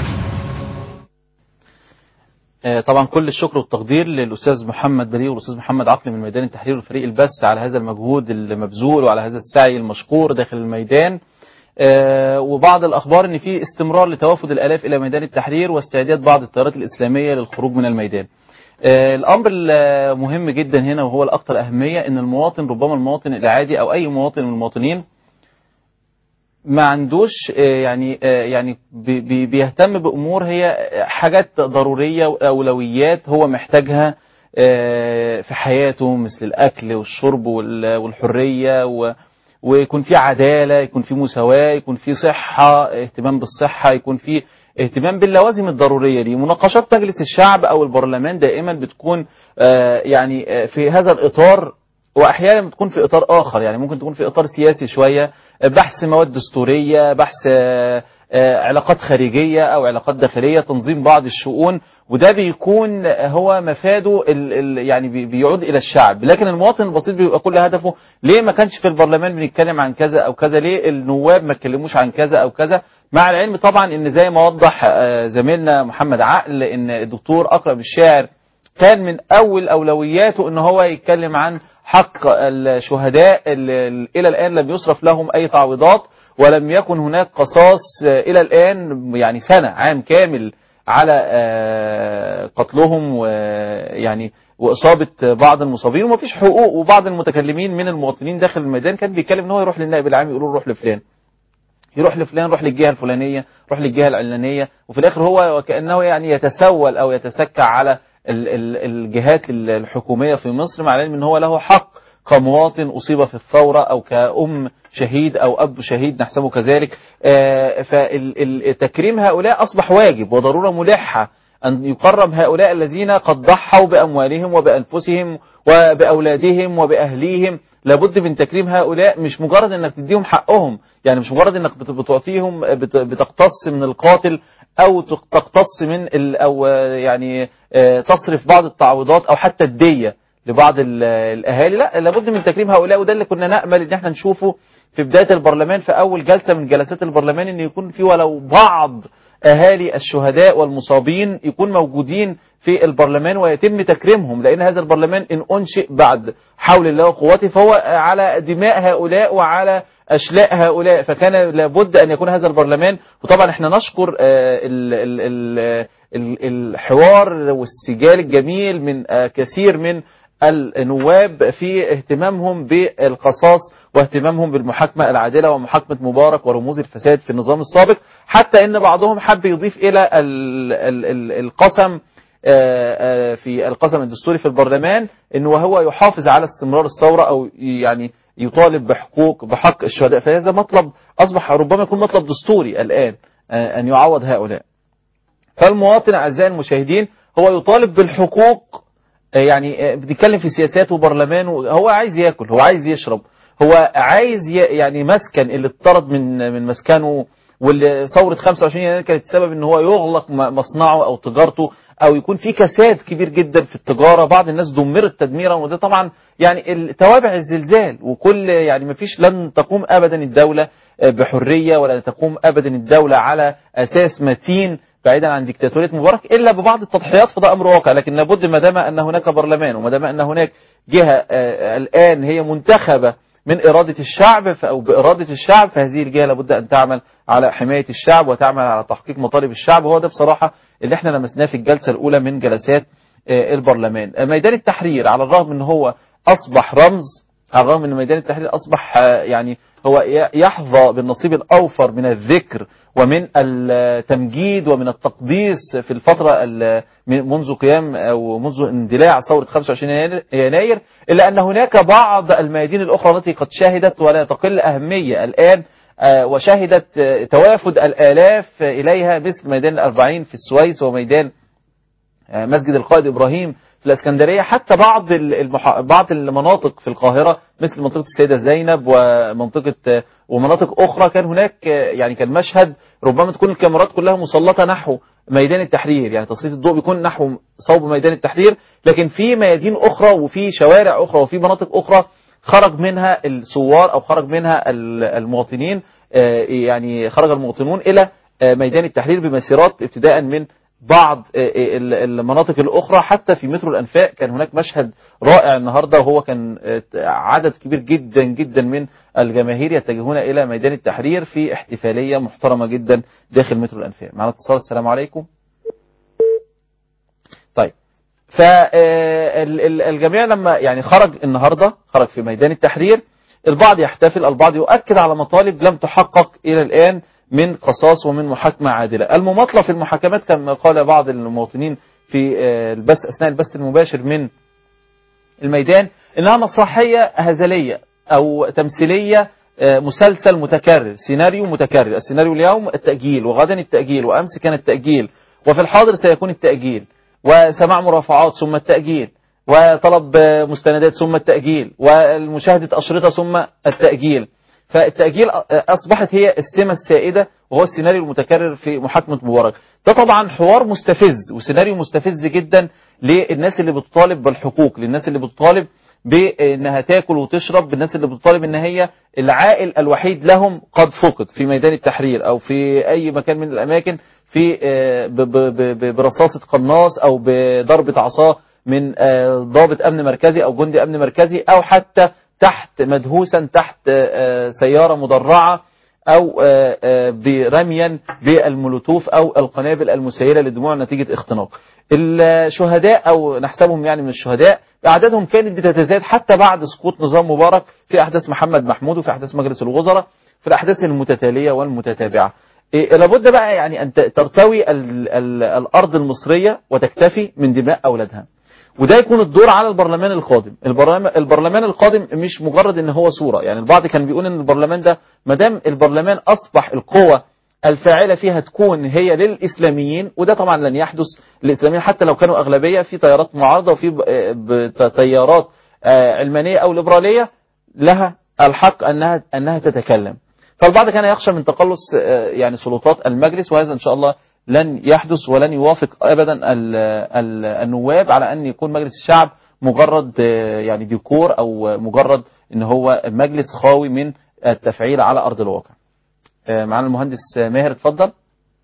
آه، طبعا كل الشكر والتقدير للاستاذ محمد بديع والاستاذ محمد عقل من ميدان التحرير وفريق البث على هذا المجهود المبذول وعلى هذا السعي المشكور داخل الميدان آه، وبعض الاخبار ان في استمرار لتوافد الالاف الى ميدان التحرير واستعداد بعض التيارات الاسلاميه للخروج من الميدان آه، الامر المهم جدا هنا وهو الاكثر اهميه ان المواطن ربما المواطن العادي او اي مواطن من المواطنين ما عندوش آه، يعني آه، يعني بي- بي- بيهتم بامور هي حاجات ضروريه واولويات هو محتاجها آه، في حياته مثل الاكل والشرب وال- والحريه و ويكون في عداله يكون في مساواه يكون في صحه اهتمام بالصحه يكون في اهتمام باللوازم الضروريه دي مناقشات مجلس الشعب او البرلمان دائما بتكون آه، يعني آه، في هذا الاطار واحيانا بتكون في اطار اخر يعني ممكن تكون في اطار سياسي شويه بحث مواد دستوريه بحث آه، آه، علاقات خارجيه او علاقات داخليه تنظيم بعض الشؤون وده بيكون هو مفاده ال ال يعني بي- بيعود الى الشعب لكن المواطن البسيط بيبقى كل هدفه ليه ما كانش في البرلمان بنتكلم عن كذا او كذا ليه النواب ما اتكلموش عن كذا او كذا مع العلم طبعا ان زي ما وضح آه، زميلنا محمد عقل ان الدكتور اقرب الشاعر كان من اول اولوياته ان هو يتكلم عن حق الشهداء اللي الى الان لم يصرف لهم اي تعويضات ولم يكن هناك قصاص الى الان يعني سنه عام كامل على آه، قتلهم ويعني واصابه بعض المصابين ومفيش حقوق وبعض المتكلمين من المواطنين داخل الميدان كان بيتكلم ان هو يروح للنائب العام يقول له روح لفلان يروح لفلان يروح للجهه الفلانيه يروح للجهه العلانيه وفي الاخر هو وكانه يعني يتسول او يتسكع على ال- ال- الجهات الحكوميه في مصر مع العلم ان هو له حق كمواطن اصيب في الثوره او كأم شهيد او اب شهيد نحسبه كذلك فتكريم هؤلاء اصبح واجب وضروره ملحه أن يكرم هؤلاء الذين قد ضحوا بأموالهم وبأنفسهم وبأولادهم وبأهليهم لابد من تكريم هؤلاء مش مجرد انك تديهم حقهم يعني مش مجرد انك بت- بتعطيهم بت- بتقتص من القاتل او تق- تقتص من ال او آه، يعني آه، تصرف بعض التعويضات او حتى الدية لبعض ال- الاهالي لا لابد من تكريم هؤلاء وده اللي كنا نامل ان احنا نشوفه في بدايه البرلمان في اول جلسه من جلسات البرلمان ان يكون في ولو بعض اهالي الشهداء والمصابين يكون موجودين في البرلمان ويتم تكريمهم لان هذا البرلمان ان انشئ بعد حول الله وقوته فهو على دماء هؤلاء وعلى اشلاء هؤلاء فكان لابد ان يكون هذا البرلمان وطبعا احنا نشكر آه، ال- ال- ال- ال- الحوار والسجال الجميل من آه، كثير من النواب في اهتمامهم بالقصاص واهتمامهم بالمحاكمة العادلة ومحاكمة مبارك ورموز الفساد في النظام السابق حتى ان بعضهم حب يضيف الى ال- ال- ال- القسم آه، آه، في القسم الدستوري في البرلمان انه وهو يحافظ على استمرار الثورة او يعني يطالب بحقوق بحق الشهداء فهذا مطلب اصبح ربما يكون مطلب دستوري الان آه، ان يعوض هؤلاء فالمواطن اعزائي المشاهدين هو يطالب بالحقوق آه، يعني آه، بنتكلم في سياسات وبرلمان هو عايز ياكل هو عايز يشرب هو عايز ي- يعني مسكن اللي اتطرد من من مسكنه واللي ثوره 25 يناير كانت السبب ان هو يغلق م- مصنعه او تجارته او يكون في كساد كبير جدا في التجاره بعض الناس دمرت تدميرا وده طبعا يعني ال- توابع الزلزال وكل يعني ما فيش لن تقوم ابدا الدوله آه، بحريه ولا تقوم ابدا الدوله على اساس متين بعيدا عن ديكتاتوريه مبارك الا ببعض التضحيات فده امر واقع لكن لابد ما دام ان هناك برلمان وما دام ان هناك جهه آه، الان هي منتخبه من إرادة الشعب ف- أو بإرادة الشعب فهذه الجهة لابد أن تعمل على حماية الشعب وتعمل على تحقيق مطالب الشعب وهو ده بصراحة اللي احنا لمسناه في الجلسة الأولى من جلسات آه، البرلمان آه، ميدان التحرير على الرغم أن هو أصبح رمز على الرغم ان ميدان التحرير اصبح آه، يعني هو ي- يحظى بالنصيب الاوفر من الذكر ومن التمجيد ومن التقديس في الفتره ال- من- منذ قيام او منذ اندلاع ثوره 25 يناير- يناير الا ان هناك بعض الميادين الاخرى التي قد شهدت ولا تقل اهميه الان آه، وشهدت آه، توافد الالاف اليها مثل ميدان الاربعين في السويس وميدان آه، مسجد القائد ابراهيم في الاسكندريه حتى بعض ال- المح... بعض المناطق في القاهره مثل منطقه السيده زينب ومنطقه آه، ومناطق اخرى كان هناك آه، يعني كان مشهد ربما تكون الكاميرات كلها مسلطه نحو ميدان التحرير يعني تسليط الضوء بيكون نحو صوب ميدان التحرير لكن في ميادين اخرى وفي شوارع اخرى وفي مناطق اخرى خرج منها الثوار او خرج منها ال- المواطنين آه، يعني خرج المواطنون الى آه، ميدان التحرير بمسيرات ابتداء من بعض آه، ال- المناطق الأخرى حتى في مترو الأنفاق كان هناك مشهد رائع النهاردة وهو كان آه، عدد كبير جدا جدا من الجماهير يتجهون إلى ميدان التحرير في احتفالية محترمة جدا داخل مترو الأنفاق معنا اتصال السلام عليكم طيب فالجميع لما يعني خرج النهارده خرج في ميدان التحرير البعض يحتفل البعض يؤكد على مطالب لم تحقق الى الان من قصاص ومن محاكمه عادله المماطله في المحاكمات كما قال بعض المواطنين في آه، البث اثناء البث المباشر من الميدان انها مسرحيه هزليه او تمثيليه آه، مسلسل متكرر سيناريو متكرر السيناريو اليوم التأجيل وغدا التأجيل وأمس كان التأجيل وفي الحاضر سيكون التأجيل وسماع مرافعات ثم التأجيل وطلب آه، مستندات ثم التأجيل ومشاهدة أشرطة ثم التأجيل فالتأجيل آه، أصبحت هي السمة السائدة وهو السيناريو المتكرر في محاكمة مبارك ده طبعا حوار مستفز وسيناريو مستفز جدا للناس اللي بتطالب بالحقوق للناس اللي بتطالب بانها تاكل وتشرب بالناس اللي بتطالب ان هي العائل الوحيد لهم قد فقد في ميدان التحرير او في اي مكان من الاماكن في آه، ب- ب- ب- برصاصة قناص او بضربة عصا من آه، ضابط امن مركزي او جندي امن مركزي او حتى تحت مدهوسا تحت آه، سيارة مدرعة او آه، آه، برميا بالمولوتوف او القنابل المسيلة للدموع نتيجة اختناق الشهداء او نحسبهم يعني من الشهداء اعدادهم كانت بتتزايد حتى بعد سقوط نظام مبارك في احداث محمد محمود وفي احداث مجلس الوزراء في الاحداث المتتالية والمتتابعة إيه، لابد بقى يعني ان ت- ترتوي ال ال الارض المصرية وتكتفي من دماء اولادها وده يكون الدور على البرلمان القادم البرلمان, البرلمان القادم مش مجرد ان هو صورة يعني البعض كان بيقول ان البرلمان ده ما دام البرلمان اصبح القوة الفاعلة فيها تكون هي للإسلاميين وده طبعا لن يحدث للإسلاميين حتى لو كانوا أغلبية في تيارات معارضة وفي ب- ب- تيارات آه، علمانية أو ليبرالية لها الحق أنها أنها تتكلم فالبعض كان يخشى من تقلص آه، يعني سلطات المجلس وهذا إن شاء الله لن يحدث ولن يوافق أبدا ال- ال- النواب على أن يكون مجلس الشعب مجرد آه، يعني ديكور أو مجرد أن هو مجلس خاوي من التفعيل على أرض الواقع آه، معانا المهندس ماهر اتفضل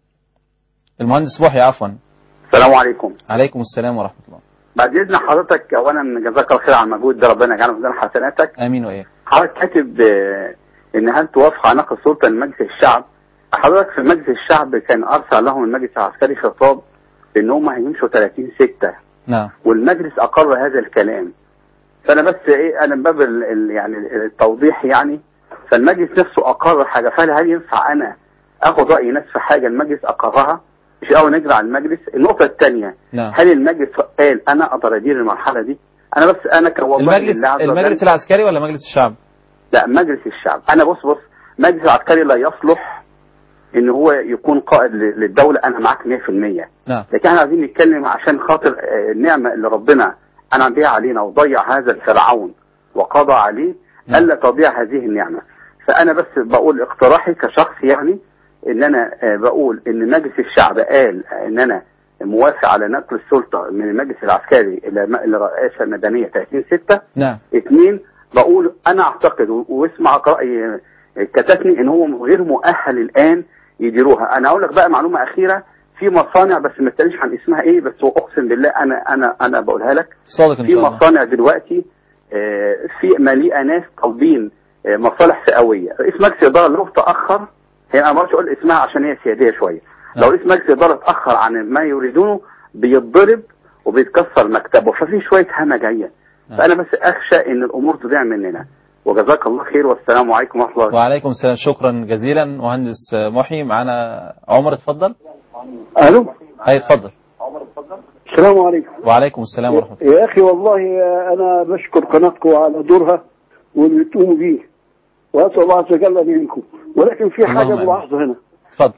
المهندس محي عفوا السلام عليكم عليكم السلام ورحمة الله بعد اذن حضرتك اولا جزاك الله خير على المجهود ده ربنا يجعله في ميزان حسناتك امين وايه حضرتك كاتب آه، ان هل توافق على نقل السلطه لمجلس الشعب حضرتك في مجلس الشعب كان ارسل لهم المجلس العسكري خطاب ان هم هيمشوا 30 6 نعم والمجلس اقر هذا الكلام فانا بس ايه انا من باب ال- ال- يعني التوضيح يعني فالمجلس نفسه اقر حاجه فهل هل ينفع انا اخد راي ناس في حاجه المجلس اقرها مش اول نجري على المجلس النقطه الثانيه نعم هل المجلس قال انا اقدر ادير المرحله دي انا بس انا كوالله المجلس لله عز وجل- المجلس العسكري ولا مجلس الشعب لا مجلس الشعب انا بص بص مجلس العسكري لا يصلح ان هو يكون قائد ل- للدوله انا معاك 100% نعم لكن احنا عايزين نتكلم عشان خاطر آه، النعمه اللي ربنا انعم بها علينا وضيع هذا الفرعون وقضى عليه الا تضيع هذه النعمه فانا بس بقول اقتراحي كشخص يعني ان انا آه، بقول ان مجلس الشعب قال ان انا موافق على نقل السلطه من المجلس العسكري الى م- إلى الرئاسه المدنيه 30 6 نعم اثنين بقول انا اعتقد و- واسمع راي كتفني ان هو غير مؤهل الان يديروها انا اقول لك بقى معلومه اخيره في مصانع بس ما تسالنيش عن اسمها ايه بس هو اقسم بالله انا انا انا بقولها لك صادق ان في شاء الله مصانع دلوقتي آه، في مليئه ناس طالبين آه، مصالح فئويه رئيس مجلس الاداره لو تاخر هي انا ما اقدرش اقول اسمها عشان هي سياديه شويه لو رئيس مجلس الاداره اتاخر عن ما يريدونه بيتضرب وبيتكسر مكتبه ففي شويه همه جايه نعم. فانا بس اخشى ان الامور تضيع مننا وجزاك الله خير والسلام عليكم ورحمه الله وعليكم السلام شكرا جزيلا مهندس محي معانا عمر اتفضل الو اي اتفضل السلام عليكم وعليكم السلام ورحمه الله يا اخي والله انا بشكر قناتكم على دورها واللي بتقوموا بيه واسال الله عز وجل ان يعينكم ولكن في حاجه اللهم آمين. ملاحظه هنا اتفضل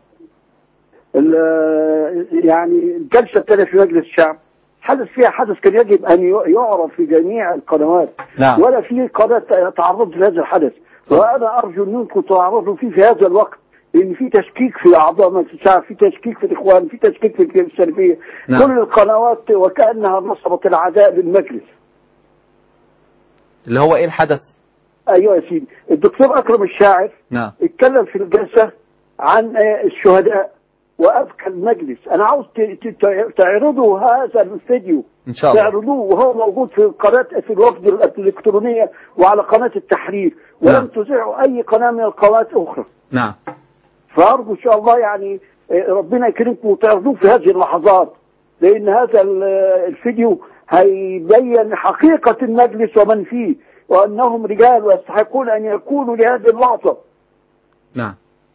ال- يعني الجلسه الثانيه في مجلس الشعب حدث فيها حدث كان يجب ان ي- يعرف في جميع القنوات نعم. ولا في قناه تعرض لهذا الحدث وانا ارجو انكم تعرضوا فيه في هذا الوقت لان في تشكيك في اعضاء مجلس الشعب في تشكيك في الاخوان في تشكيك في السلفيه نعم. كل القنوات وكانها نصبت العداء للمجلس اللي هو ايه الحدث ايوه يا سيدي الدكتور اكرم الشاعر نعم اتكلم في الجلسه عن آه، الشهداء وابكى المجلس انا عاوز ت- ت- تعرضوا هذا الفيديو ان شاء الله تعرضوه وهو موجود في قناه في الوفد الالكترونيه وعلى قناه التحرير ولم نعم. تذيعوا اي قناه من القنوات اخرى نعم فارجو ان شاء الله يعني آه، ربنا يكرمكم وتعرضوه في هذه اللحظات لان هذا ال- الفيديو هيبين حقيقه المجلس ومن فيه وانهم رجال ويستحقون ان يكونوا لهذه اللحظه نعم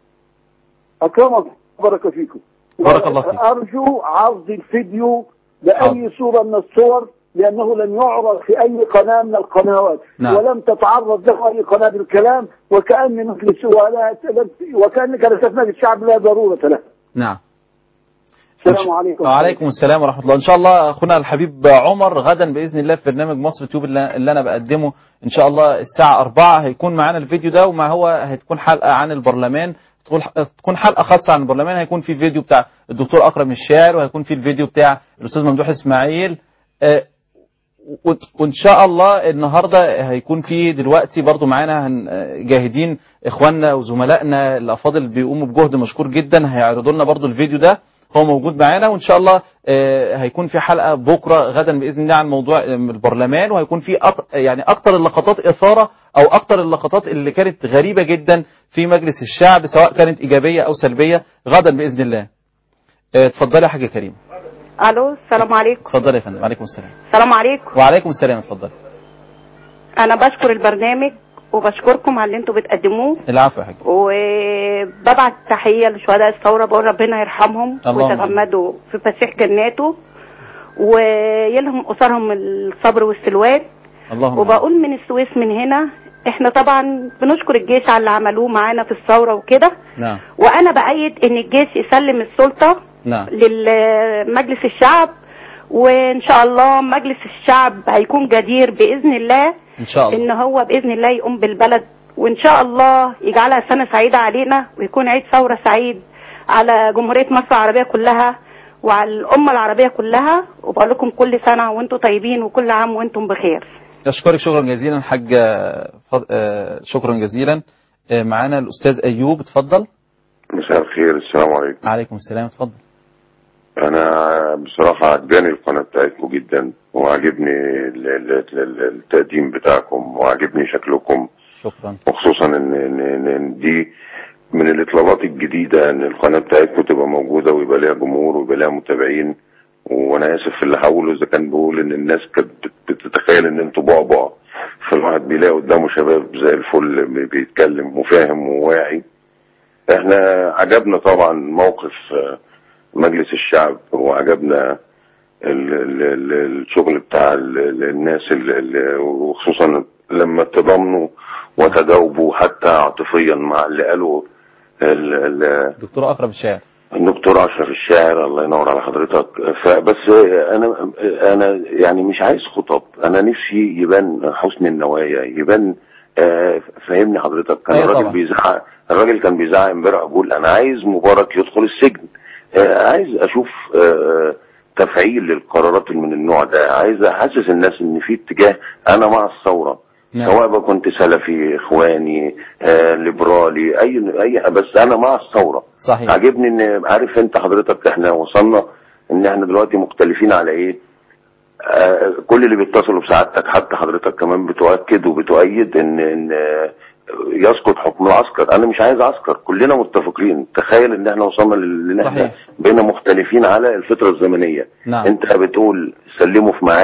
اكرمك بارك فيكم بارك الله فيك. ارجو عرض الفيديو باي صوره من الصور لانه لم يعرض في اي قناه من القنوات نعم. ولم تتعرض له اي قناه بالكلام وكان مجلس ولا وكان جلسات مجلس الشعب لا ضروره له نعم السلام عليكم وعليكم السلام ورحمة الله إن شاء الله أخونا الحبيب عمر غدا بإذن الله في برنامج مصر تيوب اللي اللي أنا بقدمه إن شاء الله الساعة 4 هيكون معانا الفيديو ده وما هو هتكون حلقة عن البرلمان تكون تكون حلقة خاصة عن البرلمان هيكون في فيديو بتاع الدكتور أكرم الشاعر وهيكون في الفيديو بتاع الأستاذ ممدوح إسماعيل آه، و- وإن شاء الله النهاردة هيكون في دلوقتي برضو معانا هن- جاهدين إخواننا وزملائنا الأفاضل بيقوموا بجهد مشكور جدا هيعرضوا لنا برضو الفيديو ده هو موجود معانا وان شاء الله آه، هيكون في حلقه بكره غدا باذن الله عن موضوع آه، البرلمان وهيكون في أك... يعني اكتر اللقطات اثاره او اكتر اللقطات اللي كانت غريبه جدا في مجلس الشعب سواء كانت ايجابيه او سلبيه غدا باذن الله. آه، اتفضلي يا حاجه كريم الو السلام عليكم اتفضلي يا فندم وعليكم السلام. السلام عليكم وعليكم السلام اتفضلي. انا بشكر البرنامج وبشكركم على اللي انتوا بتقدموه العفو يا حاجه. وببعت تحيه لشهداء الثوره بقول ربنا يرحمهم اللهم آمين. ويتغمدوا في فسيح جناته ويلهم اسرهم الصبر والسلوان اللهم وبقول من السويس من هنا احنا طبعا بنشكر الجيش على اللي عملوه معانا في الثوره وكده نعم وانا بايد ان الجيش يسلم السلطه نعم لمجلس الشعب وان شاء الله مجلس الشعب هيكون جدير باذن الله ان شاء الله ان هو باذن الله يقوم بالبلد وان شاء الله يجعلها سنه سعيده علينا ويكون عيد ثوره سعيد على جمهوريه مصر العربيه كلها وعلى الامه العربيه كلها وبقول لكم كل سنه وانتم طيبين وكل عام وانتم بخير اشكرك شكرا جزيلا حاج فض... آه، شكرا جزيلا آه، معانا الاستاذ ايوب اتفضل مساء الخير السلام عليكم عليكم السلام اتفضل انا بصراحة عجباني القناة بتاعتكم جدا وعجبني ال- ال- ال- التقديم بتاعكم وعجبني شكلكم شكرا وخصوصا ان ان ان إن دي من الاطلالات الجديدة ان القناة بتاعتكم تبقى موجودة ويبقى لها جمهور ويبقى لها متابعين وانا اسف في اللي هقوله اذا كان بقول ان الناس كانت بت- بتتخيل ان انتوا بعبع فالواحد بيلاقي قدامه شباب زي الفل بيتكلم وفاهم وواعي احنا عجبنا طبعا موقف آه، مجلس الشعب وعجبنا ال- ال- ال- الشغل بتاع ال- ال- الناس ال- ال- وخصوصا لما تضامنوا وتجاوبوا حتى عاطفيا مع اللي قاله ال- ال- دكتور اكرم الشاعر الدكتور اشرف الشاعر الله ينور على حضرتك فبس انا انا يعني مش عايز خطب انا نفسي يبان حسن النوايا يبان آه، فهمني حضرتك كان أيوة الراجل طبعا. بيزعق الراجل كان بيزعق امبارح بيقول انا عايز مبارك يدخل السجن آه، عايز اشوف آه، تفعيل للقرارات اللي من النوع ده عايز احسس الناس ان في اتجاه انا مع الثوره نعم. سواء بقى كنت سلفي اخواني آه ليبرالي اي اي بس انا مع الثوره صحيح عاجبني ان عارف انت حضرتك احنا وصلنا ان احنا دلوقتي مختلفين على ايه آه كل اللي بيتصلوا بسعادتك حتى حضرتك كمان بتؤكد وبتؤيد ان ان آه، يسقط حكم العسكر انا مش عايز عسكر كلنا متفقين تخيل ان احنا وصلنا لل- ان احنا صحيح. بقينا مختلفين على الفتره الزمنيه نعم. انت بتقول سلموا في ميعاد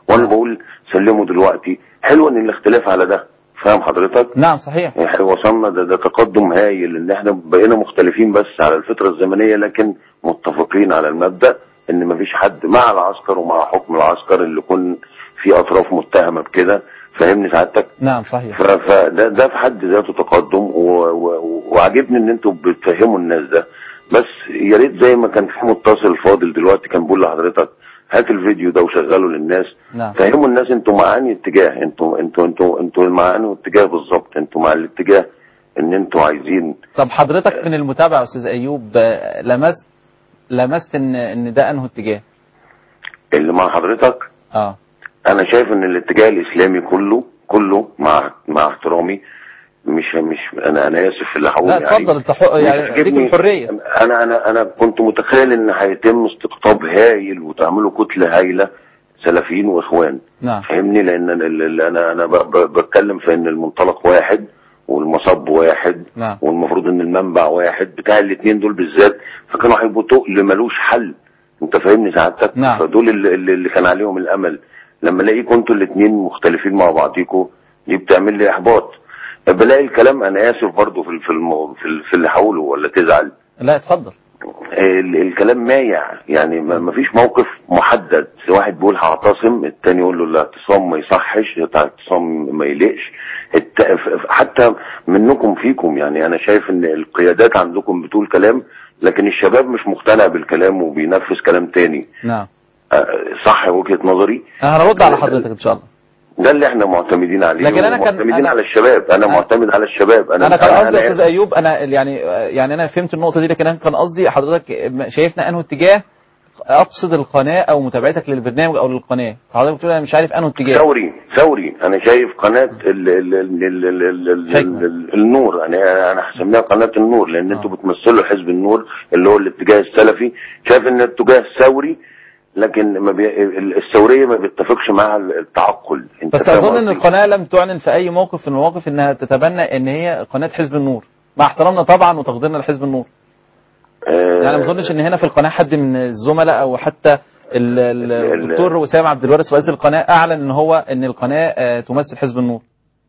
وانا بقول سلموا دلوقتي حلو ان الاختلاف على ده فاهم حضرتك نعم صحيح يعني احنا وصلنا ده, ده تقدم هايل ان احنا بقينا مختلفين بس على الفترة الزمنية لكن متفقين على المبدأ ان مفيش حد مع العسكر ومع حكم العسكر اللي يكون في اطراف متهمة بكده فاهمني سعادتك نعم صحيح ف- فده ده في حد ذاته تقدم و- و- وعجبني ان انتوا بتفهموا الناس ده بس يا ريت زي ما كان في متصل فاضل دلوقتي كان بيقول لحضرتك هات الفيديو ده وشغله للناس نعم فهموا الناس انتوا مع انهي اتجاه انتوا انتوا انتوا انتوا مع انهي اتجاه بالظبط انتوا مع الاتجاه ان انتوا عايزين طب حضرتك من المتابعة يا أستاذ أيوب آه، لمست لمست إن إن ده أنه اتجاه اللي مع حضرتك اه انا شايف ان الاتجاه الاسلامي كله كله مع مع احترامي مش مش انا انا اسف في اللي هقوله لا اتفضل انت حق- مش يعني ليك عاجبني. الحرية انا انا انا كنت متخيل ان هيتم استقطاب هايل وتعملوا كتله هايله سلفيين واخوان نعم فاهمني لان انا ال- انا انا ب- ب- بتكلم في ان المنطلق واحد والمصب واحد نعم والمفروض ان المنبع واحد بتاع الاثنين دول بالذات فكانوا هيبقوا تقل ملوش حل انت فاهمني سعادتك نعم. فدول اللي, اللي اللي كان عليهم الامل لما الاقيكم انتوا الاثنين مختلفين مع بعضيكم دي بتعمل لي احباط بلاقي الكلام انا اسف برضو في ال- في المو... في, ال- في اللي هقوله ولا تزعل لا اتفضل ال- الكلام مايع يعني ما ما فيش موقف محدد واحد بيقول هعتصم التاني يقول له الاعتصام ما يصحش الاعتصام ما يليقش الت- ف- حتى منكم فيكم يعني انا شايف ان القيادات عندكم بتقول كلام لكن الشباب مش مقتنع بالكلام وبينفذ كلام تاني نعم آه، صح وجهة نظري أنا هرد على حضرتك إن شاء الله ده اللي احنا معتمدين عليه لكن أنا كان- معتمدين أنا- على الشباب انا معتمد على الشباب انا انا كان قصدي يا أنا- استاذ ايوب انا يعني يعني انا فهمت النقطه دي لكن انا كان قصدي حضرتك شايفنا انه اتجاه اقصد القناه او متابعتك للبرنامج او للقناه حضرتك بتقول انا مش عارف انه اتجاه ثوري ثوري انا شايف قناه ال ال ال ال ال ال ال ال ال النور انا انا هسميها قناه النور لان انتوا بتمثلوا حزب النور اللي هو الاتجاه السلفي شايف ان الاتجاه ثوري لكن ما بي... ال- الثوريه ما بيتفقش مع التعقل انت بس فاهم اظن ان قصدي؟ القناه لم تعلن في اي موقف من المواقف انها تتبنى ان هي قناه حزب النور مع احترامنا طبعا وتقديرنا لحزب النور آه، يعني ما اظنش ان هنا في القناه حد من الزملاء او حتى ال- ال- الدكتور وسام عبد الوارث رئيس القناه اعلن ان هو ان القناه آه، تمثل حزب النور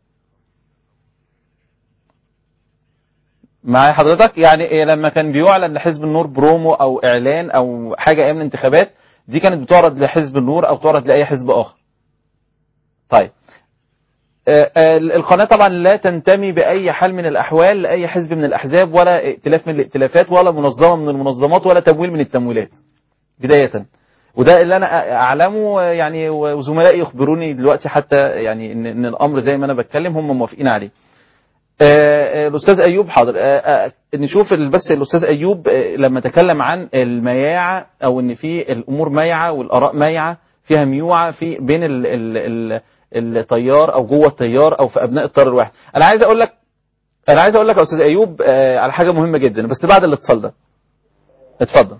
معايا حضرتك يعني إيه لما كان بيعلن لحزب النور برومو او اعلان او حاجه ايام الانتخابات دي كانت بتعرض لحزب النور او تعرض لاي حزب اخر طيب آه، آه، القناة طبعا لا تنتمي بأي حال من الأحوال لأي حزب من الأحزاب ولا ائتلاف من الائتلافات ولا منظمة من المنظمات ولا تمويل من التمويلات بداية وده اللي أنا أعلمه آه، يعني وزملائي يخبروني دلوقتي حتى يعني إن, إن الأمر زي ما أنا بتكلم هم موافقين عليه آه، آه، الأستاذ أيوب حاضر آه، آه، نشوف ال- بس الأستاذ أيوب آه، لما تكلم عن المياعة أو إن في الأمور ميعة والآراء ميعة فيها ميوعة في بين ال ال ال التيار أو جوه التيار أو في أبناء التيار الواحد أنا عايز أقول لك أنا عايز أقول لك يا أستاذ أيوب آه، على حاجة مهمة جدا بس بعد الاتصال ده اتفضل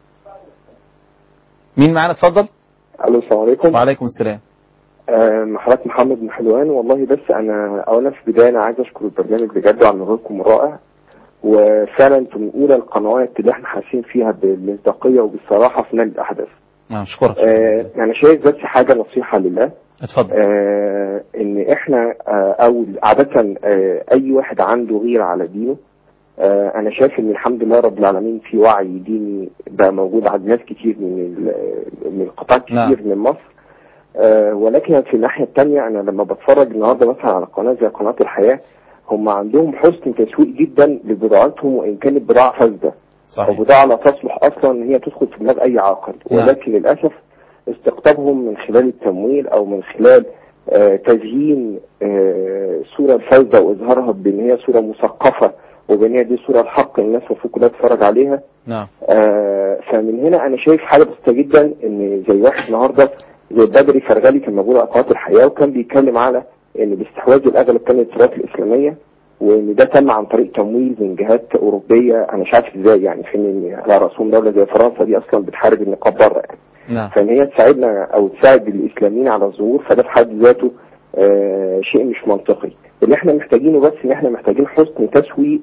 مين معانا اتفضل الو السلام عليكم وعليكم السلام آه، حضرتك محمد من حلوان والله بس انا اولا في البدايه انا عايز اشكر البرنامج بجد على مجهودكم الرائع وفعلا انتم من اولى القنوات اللي احنا حاسين فيها بالمصداقيه وبالصراحه في نقل الاحداث آه، أشكرك آه انا شايف بس حاجه نصيحه لله اتفضل آه ان احنا آه او عاده آه اي واحد عنده غيره على دينه آه انا شايف ان الحمد لله رب العالمين في وعي ديني بقى موجود عند ناس كتير من ال- من قطاع كتير نعم. من مصر آه ولكن في الناحيه الثانيه انا لما بتفرج النهارده مثلا على قناه زي قناه الحياه هم عندهم حسن تسويق جدا لبضاعتهم وان كانت بضاعه فاسده او بضاعه لا تصلح اصلا ان هي تدخل في دماغ اي عاقل نعم. ولكن للاسف استقطابهم من خلال التمويل او من خلال آه، تزيين آه، الصوره الفاسده واظهارها بان هي صوره مثقفه وبان هي دي صوره الحق الناس المفروض كلها تتفرج عليها نعم آه، فمن هنا انا شايف حاجه بسيطه جدا ان زي واحد النهارده زي بدري فرغلي كان موجود على قناه الحياه وكان بيتكلم على ان الاستحواذ الاغلب كان للتيارات الاسلاميه وان ده تم عن طريق تمويل من جهات اوروبيه انا مش عارف ازاي يعني فين إن على راسهم دوله زي فرنسا دي اصلا بتحارب النقاب بره يعني نعم فان هي تساعدنا او تساعد الاسلاميين على الظهور فده في حد ذاته آه شيء مش منطقي اللي احنا محتاجينه بس ان احنا محتاجين حسن تسويق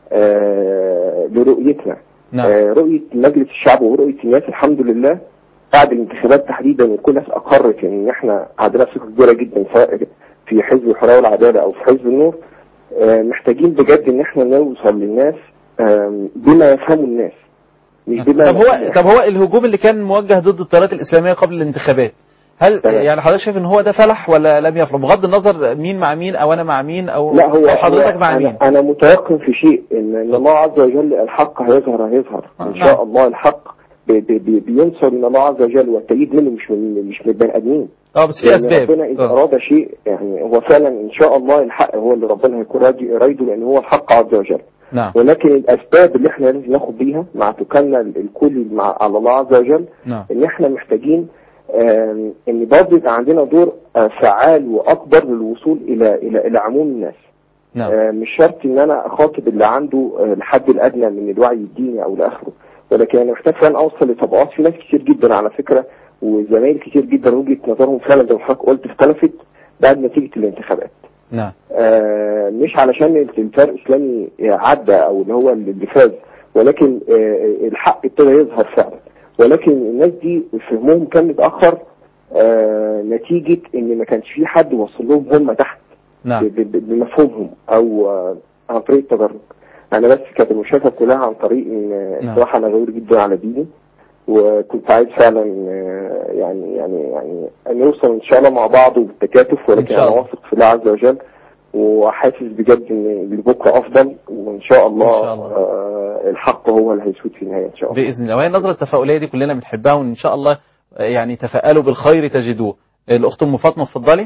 آه لرؤيتنا نعم. آه رؤيه مجلس الشعب ورؤيه الناس الحمد لله بعد الانتخابات تحديدا وكل الناس اقرت ان احنا عندنا ثقه كبيره جدا سواء في حزب الحريه والعداله او في حزب النور آه، محتاجين بجد ان احنا نوصل للناس آم، بما يفهمه الناس مش بما طب هو طب هو الهجوم اللي كان موجه ضد التيارات الاسلاميه قبل الانتخابات هل يعني حضرتك شايف ان هو ده فلح ولا لم يفلح بغض النظر مين مع مين او انا مع مين او لا هو أو حضرتك هو مع أنا, مين انا متيقن في شيء ان ان الله عز وجل الحق هيظهر هيظهر ان شاء الله الحق بي بي بي بينصر من الله عز وجل والتأييد منه مش من مش من البني ادمين اه بس في لأن اسباب ربنا اذا آه. اراد شيء يعني هو فعلا ان شاء الله الحق هو اللي ربنا هيكون راضي رايده لان هو الحق عز وجل نعم ولكن الاسباب اللي احنا لازم ناخد بيها مع توكلنا الكلي مع على الله عز وجل نعم ان احنا محتاجين آم، ان برضه يبقى عندنا دور آه، فعال واكبر للوصول الى الى الى عموم الناس نعم آه، مش شرط ان انا اخاطب اللي عنده آه، الحد الادنى من الوعي الديني او لاخره ولكن انا محتاج فعلا اوصل لطبقات في ناس كتير جدا على فكره وزمايل كتير جدا وجهه نظرهم فعلا زي ما حضرتك قلت اختلفت بعد نتيجه الانتخابات نعم آه، مش علشان التيار الاسلامي عدى او اللي هو اللي فاز ولكن آه، الحق ابتدى يظهر فعلا ولكن الناس دي فهمهم كان متاخر آه، نتيجه ان ما كانش في حد وصل لهم هم تحت نعم ب- ب- بمفهومهم او آه، عن طريق التجرب انا بس كانت المشاركه كلها عن طريق ان آه، نعم. صراحه انا غيور جدا على ديني وكنت عايز فعلا آه، يعني يعني يعني نوصل ان شاء الله مع بعض وبالتكاتف ولكن إن شاء انا الله. واثق في الله عز وجل وحاسس بجد ان اللي بكره افضل وان شاء الله, إن شاء الله. آه الحق هو اللي هيسود في النهايه ان شاء الله باذن الله وهي النظره التفاؤليه دي كلنا بنحبها وان شاء الله آه، يعني تفائلوا بالخير تجدوه الاخت ام فاطمه اتفضلي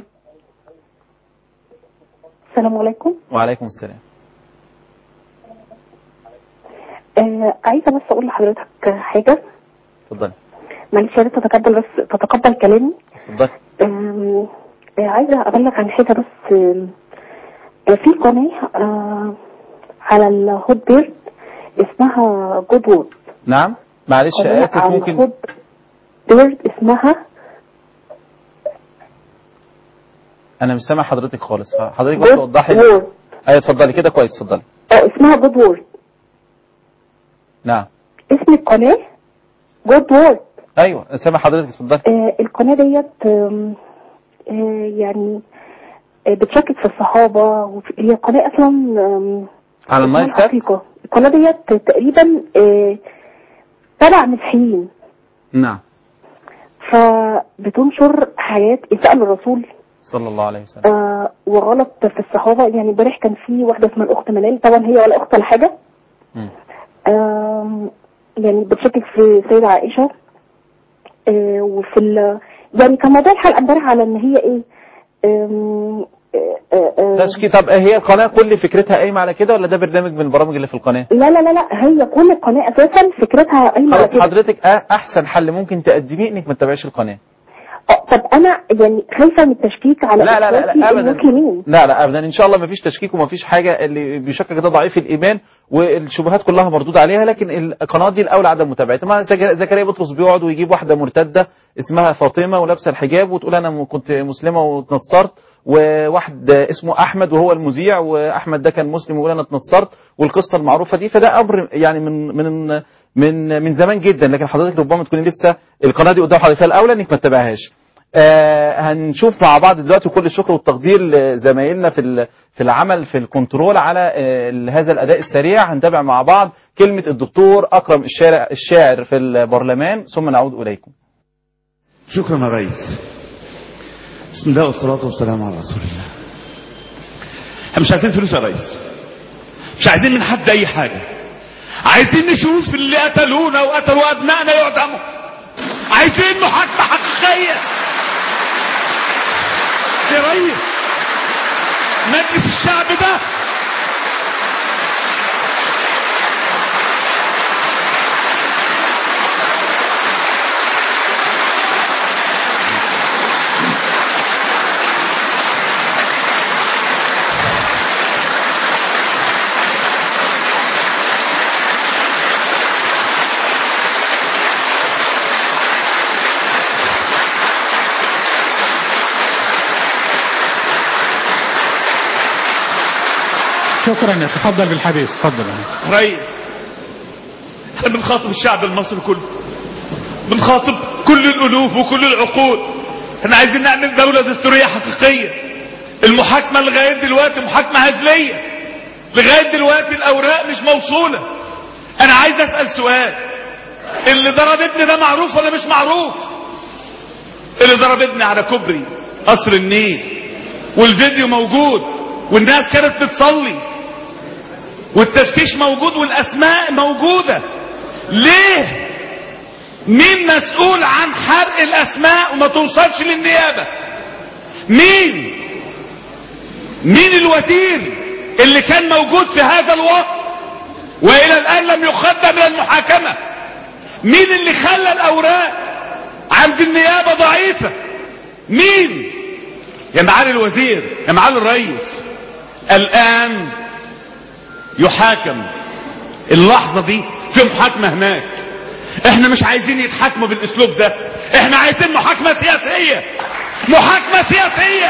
السلام عليكم وعليكم السلام آه عايزه بس اقول لحضرتك حاجه اتفضلي معلش يا ريت تتقبل بس تتقبل كلامي اتفضلي آم، آه عايزه ابلغ عن حاجه بس آم، آه، في قناه آه على الهوت بيرد اسمها جود وورد نعم معلش قناة اسف على ممكن الهوت بيرد اسمها انا مش سامع حضرتك خالص حضرتك بس جود وضحي وورد ايوه اتفضلي كده كويس اتفضلي اه اسمها جود وورد نعم اسم القناه جود وورد ايوه سامع حضرتك اتفضلي آه القناه ديت آم، آه يعني آه بتشكك في الصحابه وفي- هي قناه اصلا آم، على النايل اسمها سات الحقيقة. القناه ديت تقريبا آه، تبع مسيحيين نعم فبتنشر حياه اساءه للرسول صلى الله عليه وسلم آه وغلط في الصحابه يعني امبارح كان في واحده اسمها الاخت منال طبعا هي ولا اخت ولا حاجه مم. آم، يعني بتشكك في سيدة عائشة آه، وفي ال يعني كان موضوع الحلقة امبارح على ان هي ايه آم، آه، آه، آه، تشكي طب هي القناه كل فكرتها قايمه على كده ولا ده برنامج من البرامج اللي في القناه لا لا لا لا هي كل القناة اساسا فكرتها قايمة على خلاص كده حضرتك أ- احسن حل ممكن تقدميه انك ما تتابعيش القناه آه، طب انا يعني خايفة من التشكيك على لا لا لا, إخواتي لا ابدا المسلمين لا لا ابدا ان شاء الله ما فيش تشكيك وما فيش حاجه اللي بيشكك ده ضعيف الايمان والشبهات كلها مردود عليها لكن القناه دي الاولى عدم متابعتها ما زك- زكريا بطرس بيقعد ويجيب واحده مرتده اسمها فاطمه ولابسه الحجاب وتقول انا م- كنت مسلمه واتنصرت وواحد اسمه احمد وهو المذيع واحمد ده كان مسلم ويقول انا اتنصرت والقصه المعروفه دي فده امر يعني من من من من زمان جدا لكن حضرتك ربما تكوني لسه القناه دي قدام حضرتك فالاولى انك ما تتابعهاش آه هنشوف مع بعض دلوقتي كل الشكر والتقدير لزمايلنا في ال- في العمل في الكنترول على آه هذا الاداء السريع هنتابع مع بعض كلمه الدكتور اكرم الشارع الشاعر في البرلمان ثم نعود اليكم شكرا يا ريس بسم الله والصلاة والسلام على رسول الله احنا مش عايزين فلوس يا ريس مش عايزين من حد اي حاجة عايزين نشوف اللي قتلونا وقتلوا ابنائنا يعدموا عايزين محاكمة حقيقية يا ريس مجلس الشعب ده شكرا يتفضل بالحديث تفضل ريس احنا بنخاطب الشعب المصري كله بنخاطب كل الالوف وكل العقول احنا عايزين نعمل دولة دستورية حقيقية المحاكمة لغاية دلوقتي محاكمة هزلية لغاية دلوقتي الاوراق مش موصولة انا عايز اسأل سؤال اللي ضرب ابني ده معروف ولا مش معروف اللي ضرب ابني على كوبري قصر النيل والفيديو موجود والناس كانت بتصلي والتفتيش موجود والاسماء موجودة ليه مين مسؤول عن حرق الاسماء وما توصلش للنيابة مين مين الوزير اللي كان موجود في هذا الوقت والى الان لم يقدم الى المحاكمة مين اللي خلى الاوراق عند النيابة ضعيفة مين يا معالي الوزير يا معالي الرئيس الان يحاكم اللحظة دي في محاكمة هناك احنا مش عايزين يتحاكموا بالاسلوب ده احنا عايزين محاكمة سياسية محاكمة سياسية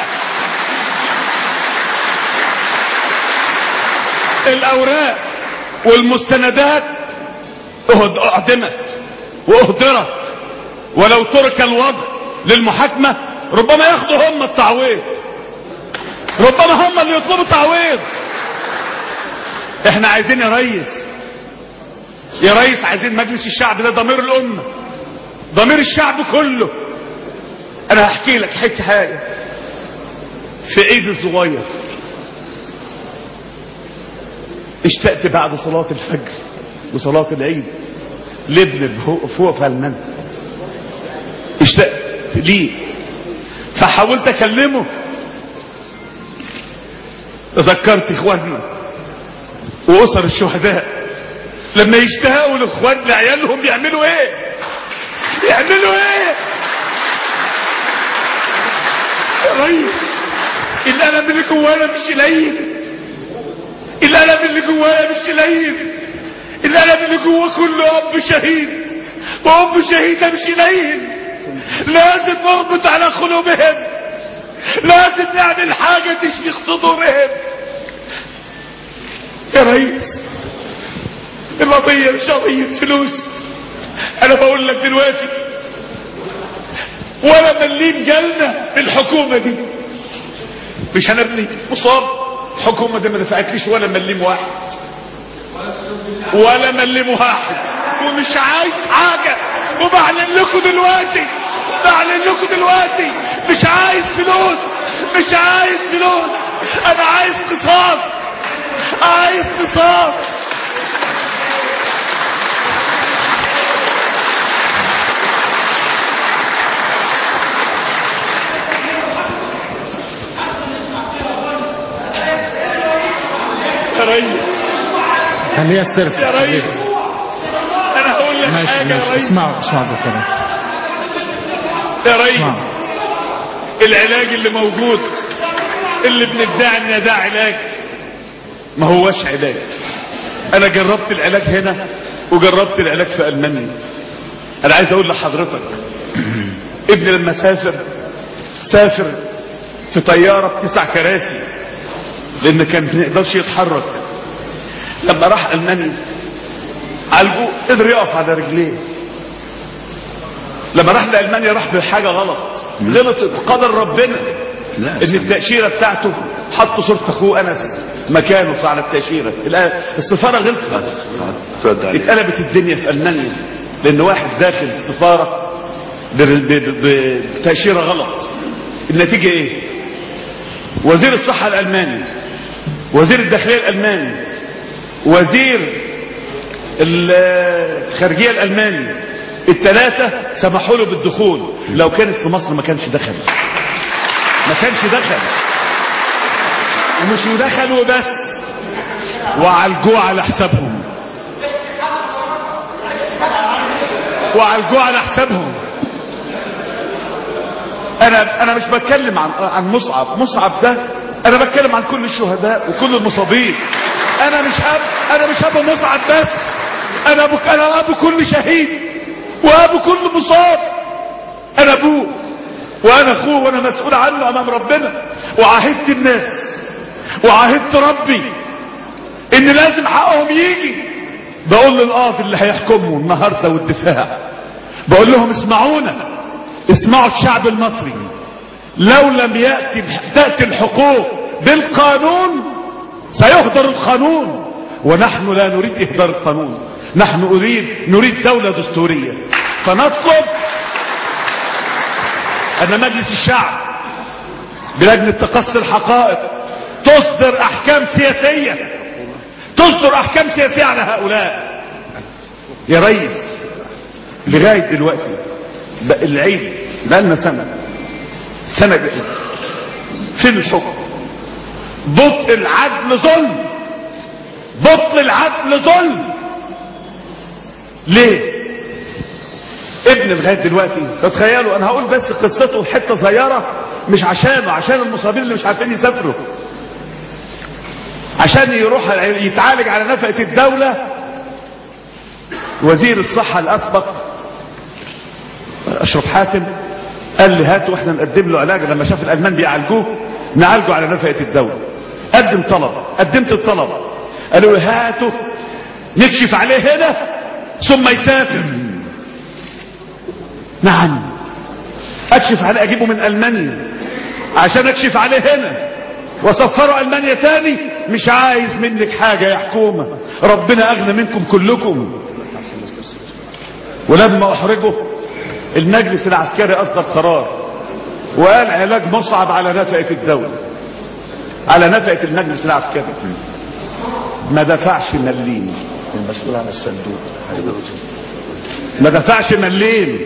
الاوراق والمستندات اهد- اعدمت واهدرت ولو ترك الوضع للمحاكمة ربما ياخدوا هم التعويض ربما هم اللي يطلبوا التعويض احنا عايزين يا ريس يا ريس عايزين مجلس الشعب ده ضمير الامة ضمير الشعب كله انا هحكي لك حكي حاجة في عيد الصغير اشتقت بعد صلاة الفجر وصلاة العيد لابن فوق- فوق في المنزل اشتقت ليه فحاولت اكلمه تذكرت اخواننا واسر الشهداء لما يشتاقوا لاخوان لعيالهم يعملوا ايه يعملوا ايه يا ريس الالم اللي جوانا مش قليل الالم اللي جوانا مش قليل الالم اللي جوا كله اب شهيد وام شهيده مش قليل لازم نربط على قلوبهم لازم نعمل حاجه تشفي صدورهم يا ريس القضية مش قضية فلوس انا بقول لك دلوقتي ولا مليم جالنا الحكومة دي مش هنبني مصاب الحكومة دي ما دفعتليش ولا مليم واحد ولا مليم واحد ومش عايز حاجة وبعلن لكم دلوقتي بعلن لكم دلوقتي مش عايز فلوس مش عايز فلوس انا عايز قصاص عايز قصاص يا ريس خليها ترجع يا ريس انا هقول لك ماشي حاجة يا ماشي ريس اسمعوا اسمعوا دكتور يا ريس العلاج اللي موجود اللي بندعي ان ده علاج ما هوش علاج انا جربت العلاج هنا وجربت العلاج في المانيا انا عايز اقول لحضرتك ابني لما سافر سافر في طيارة بتسع كراسي لان كان ما يقدرش يتحرك لما راح المانيا عالجوه قدر يقف على رجليه لما راح لألمانيا راح بحاجة غلط غلط قدر ربنا ان التأشيرة بتاعته حطوا صورة اخوه انس مكانه على التأشيرة الآن السفارة غلطت اتقلبت الدنيا في المانيا لان واحد داخل السفارة ب- ب- بتأشيرة غلط النتيجة ايه وزير الصحة الالماني وزير الداخلية الالماني وزير الخارجية الالماني الثلاثة سمحوا له بالدخول لو كانت في مصر ما كانش دخل ما كانش دخل ومش دخل وبس وعالجوه على حسابهم وعالجوه على حسابهم انا انا مش بتكلم عن عن مصعب مصعب ده انا بتكلم عن كل الشهداء وكل المصابين انا مش اب انا مش ابو مصعب بس انا ابو انا ابو كل شهيد وابو كل مصاب انا ابوه وانا اخوه وانا مسؤول عنه امام ربنا وعاهدت الناس وعاهدت ربي ان لازم حقهم يجي بقول للقاضي اللي هيحكمه النهارده والدفاع بقول لهم اسمعونا اسمعوا الشعب المصري لو لم يأتي تأتي الحقوق بالقانون سيهدر القانون ونحن لا نريد إهدار القانون نحن نريد نريد دولة دستورية فنطلب أن مجلس الشعب بلجنة تقصي الحقائق تصدر أحكام سياسية تصدر أحكام سياسية على هؤلاء يا ريس لغاية دلوقتي بقى العيد بقالنا سنة سنة بقى فين الحكم بطء العدل ظلم بطء العدل ظلم ليه ابن لغايه دلوقتي تتخيلوا انا هقول بس قصته حته صغيره مش عشانه عشان المصابين اللي مش عارفين يسافروا عشان يروح يتعالج على نفقه الدوله وزير الصحه الاسبق اشرف حاتم قال لي هاتوا واحنا نقدم له علاج لما شاف الالمان بيعالجوه نعالجه على نفقه الدوله قدم طلب قدمت الطلب قالوا له هاتوا نكشف عليه هنا ثم يسافر نعم اكشف عليه اجيبه من المانيا عشان اكشف عليه هنا وسفره المانيا تاني مش عايز منك حاجة يا حكومة ربنا اغنى منكم كلكم ولما احرجه المجلس العسكري اصدر قرار وقال علاج مصعب على نفقة الدولة على نفقة المجلس العسكري ما دفعش مليم المسؤول عن الصندوق ما دفعش مليم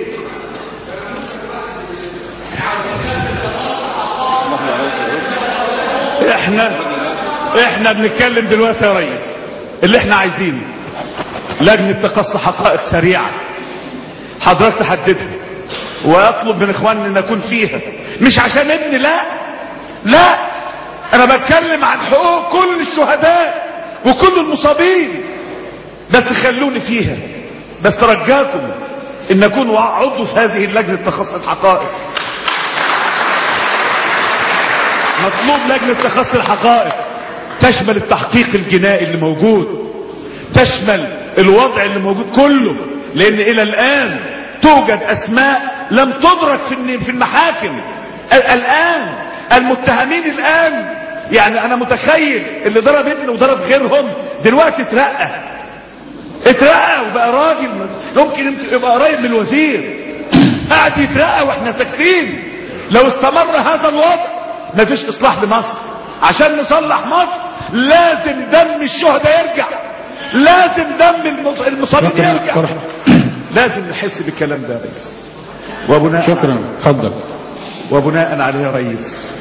احنا احنا بنتكلم دلوقتي يا ريس اللي احنا عايزينه لجنة تقصي حقائق سريعة حضرتك تحددها واطلب من اخواننا ان نكون فيها مش عشان ابني لا لا انا بتكلم عن حقوق كل الشهداء وكل المصابين بس خلوني فيها بس ترجاكم ان اكون عضو في هذه اللجنة تخصص الحقائق مطلوب لجنة تخصص الحقائق تشمل التحقيق الجنائي اللي موجود تشمل الوضع اللي موجود كله لان الى الان توجد اسماء لم تدرك في في المحاكم الان المتهمين الان يعني انا متخيل اللي ضرب ابني وضرب غيرهم دلوقتي اترقى اترقى وبقى راجل ممكن يبقى قريب من الوزير قاعد يترقى واحنا ساكتين لو استمر هذا الوضع مفيش اصلاح لمصر عشان نصلح مصر لازم دم الشهداء يرجع لازم دم المصابين يرجع لازم نحس بالكلام ده يا ريس وبناء شكرا اتفضل وبناء عليه يا ريس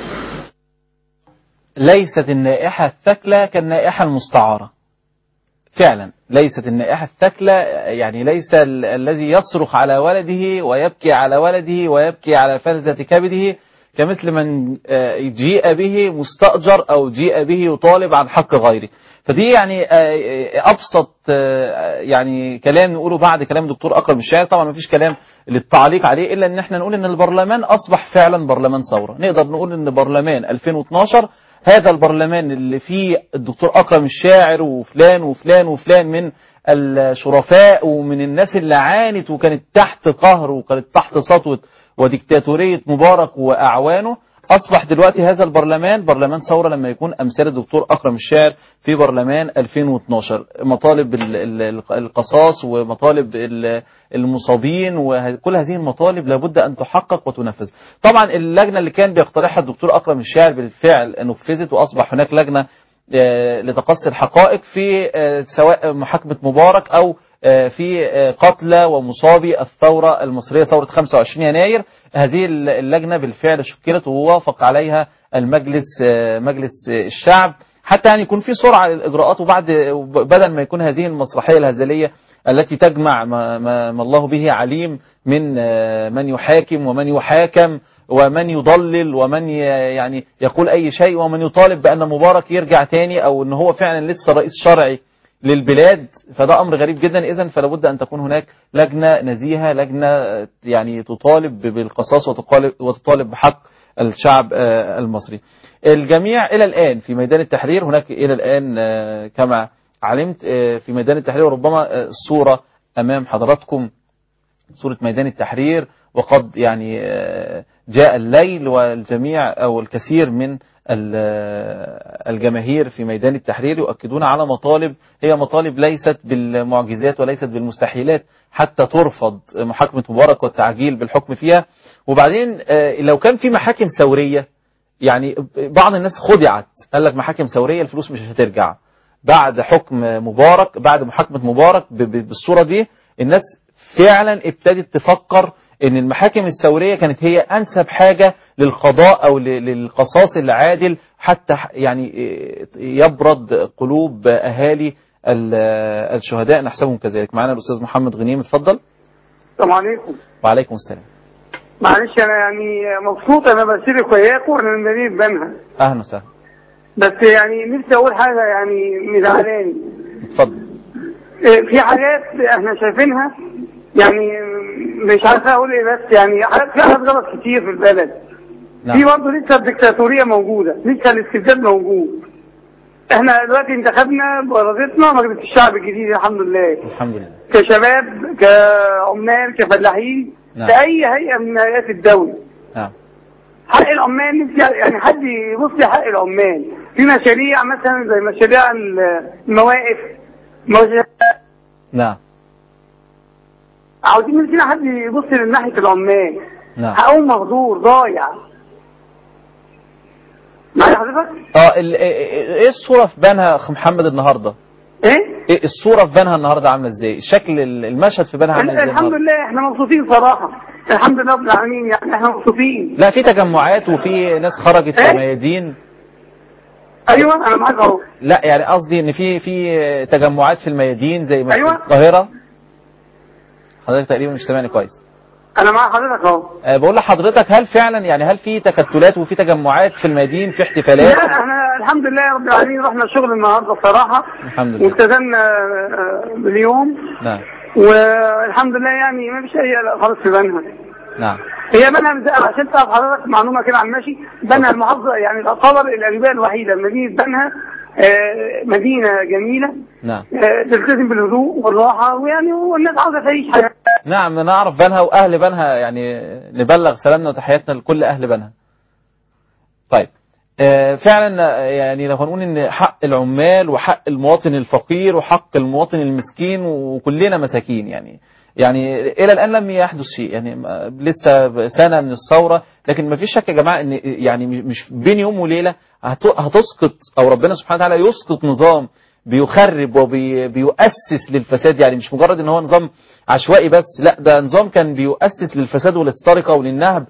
ليست النائحة الثكلى كالنائحة المستعارة فعلا ليست النائحة الثكلى يعني ليس ال الذي يصرخ على ولده ويبكي على ولده ويبكي على فلذة كبده كمثل من جيء به مستأجر أو جيء به يطالب عن حق غيره فدي يعني أبسط يعني كلام نقوله بعد كلام دكتور أكرم الشاعر طبعا ما فيش كلام للتعليق عليه إلا أن احنا نقول أن البرلمان أصبح فعلا برلمان ثورة نقدر نقول أن برلمان 2012 هذا البرلمان اللي فيه الدكتور أكرم الشاعر وفلان وفلان وفلان من الشرفاء ومن الناس اللي عانت وكانت تحت قهر وكانت تحت سطوة وديكتاتورية مبارك وأعوانه أصبح دلوقتي هذا البرلمان برلمان ثورة لما يكون أمثال الدكتور أكرم الشاعر في برلمان 2012 مطالب القصاص ومطالب المصابين وكل هذه المطالب لابد أن تحقق وتنفذ طبعا اللجنة اللي كان بيقترحها الدكتور أكرم الشاعر بالفعل نفذت وأصبح هناك لجنة لتقصي الحقائق في سواء محاكمة مبارك أو في قتلى ومصابي الثورة المصرية ثورة 25 يناير هذه اللجنة بالفعل شكلت ووافق عليها المجلس مجلس الشعب حتى يعني يكون في سرعة للإجراءات وبعد بدل ما يكون هذه المسرحية الهزلية التي تجمع ما, ما, ما الله به عليم من من يحاكم ومن يحاكم ومن يضلل ومن يعني يقول أي شيء ومن يطالب بأن مبارك يرجع تاني أو أن هو فعلا لسه رئيس شرعي للبلاد فده أمر غريب جدا إذا فلا بد أن تكون هناك لجنة نزيهة لجنة يعني تطالب بالقصاص وتطالب, وتطالب بحق الشعب المصري الجميع إلى الآن في ميدان التحرير هناك إلى الآن كما علمت في ميدان التحرير وربما الصورة أمام حضراتكم سورة ميدان التحرير وقد يعني آه، جاء الليل والجميع أو الكثير من ال- آه، الجماهير في ميدان التحرير يؤكدون على مطالب هي مطالب ليست بالمعجزات وليست بالمستحيلات حتى ترفض محاكمة مبارك والتعجيل بالحكم فيها وبعدين آه، لو كان في محاكم ثورية يعني بعض الناس خدعت قال لك محاكم ثورية الفلوس مش هترجع بعد حكم مبارك بعد محاكمة مبارك ب- ب- بالصورة دي الناس فعلا ابتدت تفكر ان المحاكم الثورية كانت هي انسب حاجة للقضاء او ل- للقصاص العادل حتى ح- يعني إيه، يبرد قلوب اهالي ال- الشهداء نحسبهم كذلك معنا الاستاذ محمد غنيم اتفضل السلام عليكم وعليكم السلام معلش انا يعني مبسوط انا بشارك وياكم وانا من مدينه بنها اهلا وسهلا بس يعني نفسي اقول حاجه يعني مزعلاني اتفضل إيه، في حاجات احنا شايفينها يعني مش عارف اقول ايه بس يعني حاجات في حاجات غلط كتير في البلد نعم. في برضه لسه الدكتاتوريه موجوده لسه الاستبداد موجود احنا دلوقتي انتخبنا بارادتنا مجلس الشعب الجديد الحمد لله الحمد لله كشباب كعمال كفلاحين نعم. كأي هيئة من هيئات الدولة نعم حق العمال نفسي يعني حد يبص لحق العمال في مشاريع مثلا زي مشاريع المواقف مشاريع نعم عاوزين نفسنا حد يبص لناحية العمال نعم حقهم مهدور ضايع معايا حضرتك؟ اه ال- ايه إيه الصورة في بنها اخ محمد النهاردة ايه؟ ايه الصورة في بنها النهاردة عاملة ازاي شكل ال- المشهد في بنها عامل ازاي الحمد النهاردة؟ لله احنا مبسوطين صراحة الحمد لله رب العالمين يعني احنا مبسوطين لا في تجمعات وفي ناس خرجت في ميادين ايوه انا معاك اهو لا يعني قصدي ان في في تجمعات في الميادين زي ما أيوة. في القاهرة حضرتك تقريبا مش سامعني كويس انا مع حضرتك اهو أه بقول لحضرتك هل فعلا يعني هل في تكتلات وفي تجمعات في الميادين في احتفالات لا احنا الحمد لله رب العالمين رحنا الشغل النهارده الصراحه الحمد لله والتزمنا آه، باليوم نعم والحمد لله يعني ما فيش اي قلق خالص في بنها نعم هي بنها مز- عشان تعرف حضرتك معلومه كده على الماشي بنها المحافظه يعني تعتبر القريبيه الوحيده مدينه بنها آه، مدينه جميله نعم آه، تلتزم بالهدوء والراحه ويعني والناس عاوزه تعيش حياه نعم نعرف بنها واهل بنها يعني نبلغ سلامنا وتحياتنا لكل اهل بنها طيب آه، فعلا آه، يعني لو هنقول ان حق العمال وحق المواطن الفقير وحق المواطن المسكين وكلنا مساكين يعني يعني الى الان لم يحدث شيء يعني ما- لسه سنه من الثوره لكن ما فيش شك يا جماعه ان يعني مش بين يوم وليله هت- هتسقط او ربنا سبحانه وتعالى يسقط نظام بيخرب وبيؤسس للفساد يعني مش مجرد ان هو نظام عشوائي بس لا ده نظام كان بيؤسس للفساد وللسرقه وللنهب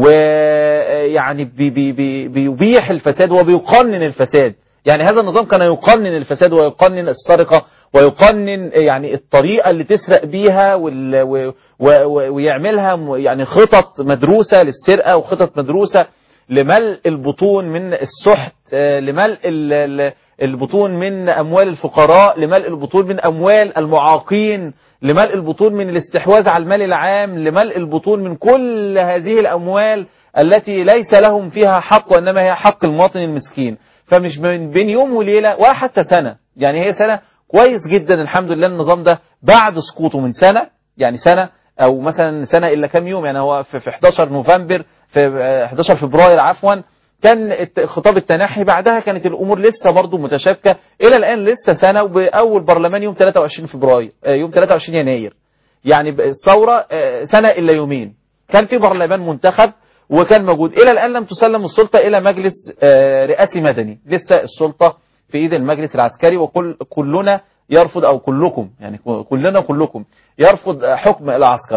ويعني بي بي بي بيبيح الفساد وبيقنن الفساد يعني هذا النظام كان يقنن الفساد ويقنن السرقة ويقنن يعني الطريقة اللي تسرق بيها وال و و و ويعملها م- يعني خطط مدروسة للسرقة وخطط مدروسة لملء البطون من السحت آه، لملء ال- ال- البطون من أموال الفقراء لملء البطون من أموال المعاقين لملء البطون من الاستحواذ على المال العام لملء البطون من كل هذه الأموال التي ليس لهم فيها حق وإنما هي حق المواطن المسكين فمش من بين يوم وليلة ولا حتى سنة يعني هي سنة كويس جدا الحمد لله النظام ده بعد سقوطه من سنة يعني سنة او مثلا سنة الا كام يوم يعني هو في في 11 نوفمبر في آه، 11 فبراير عفوا كان الت- خطاب التنحي بعدها كانت الامور لسه برضو متشابكه الى الان لسه سنه وباول برلمان يوم 23 فبراير آه، يوم 23 يناير يعني ب- الثوره آه، سنه الا يومين كان في برلمان منتخب وكان موجود الى الان لم تسلم السلطه الى مجلس آه، رئاسي مدني لسه السلطه في ايد المجلس العسكري وكل كلنا يرفض او كلكم يعني كلنا كلكم يرفض حكم العسكر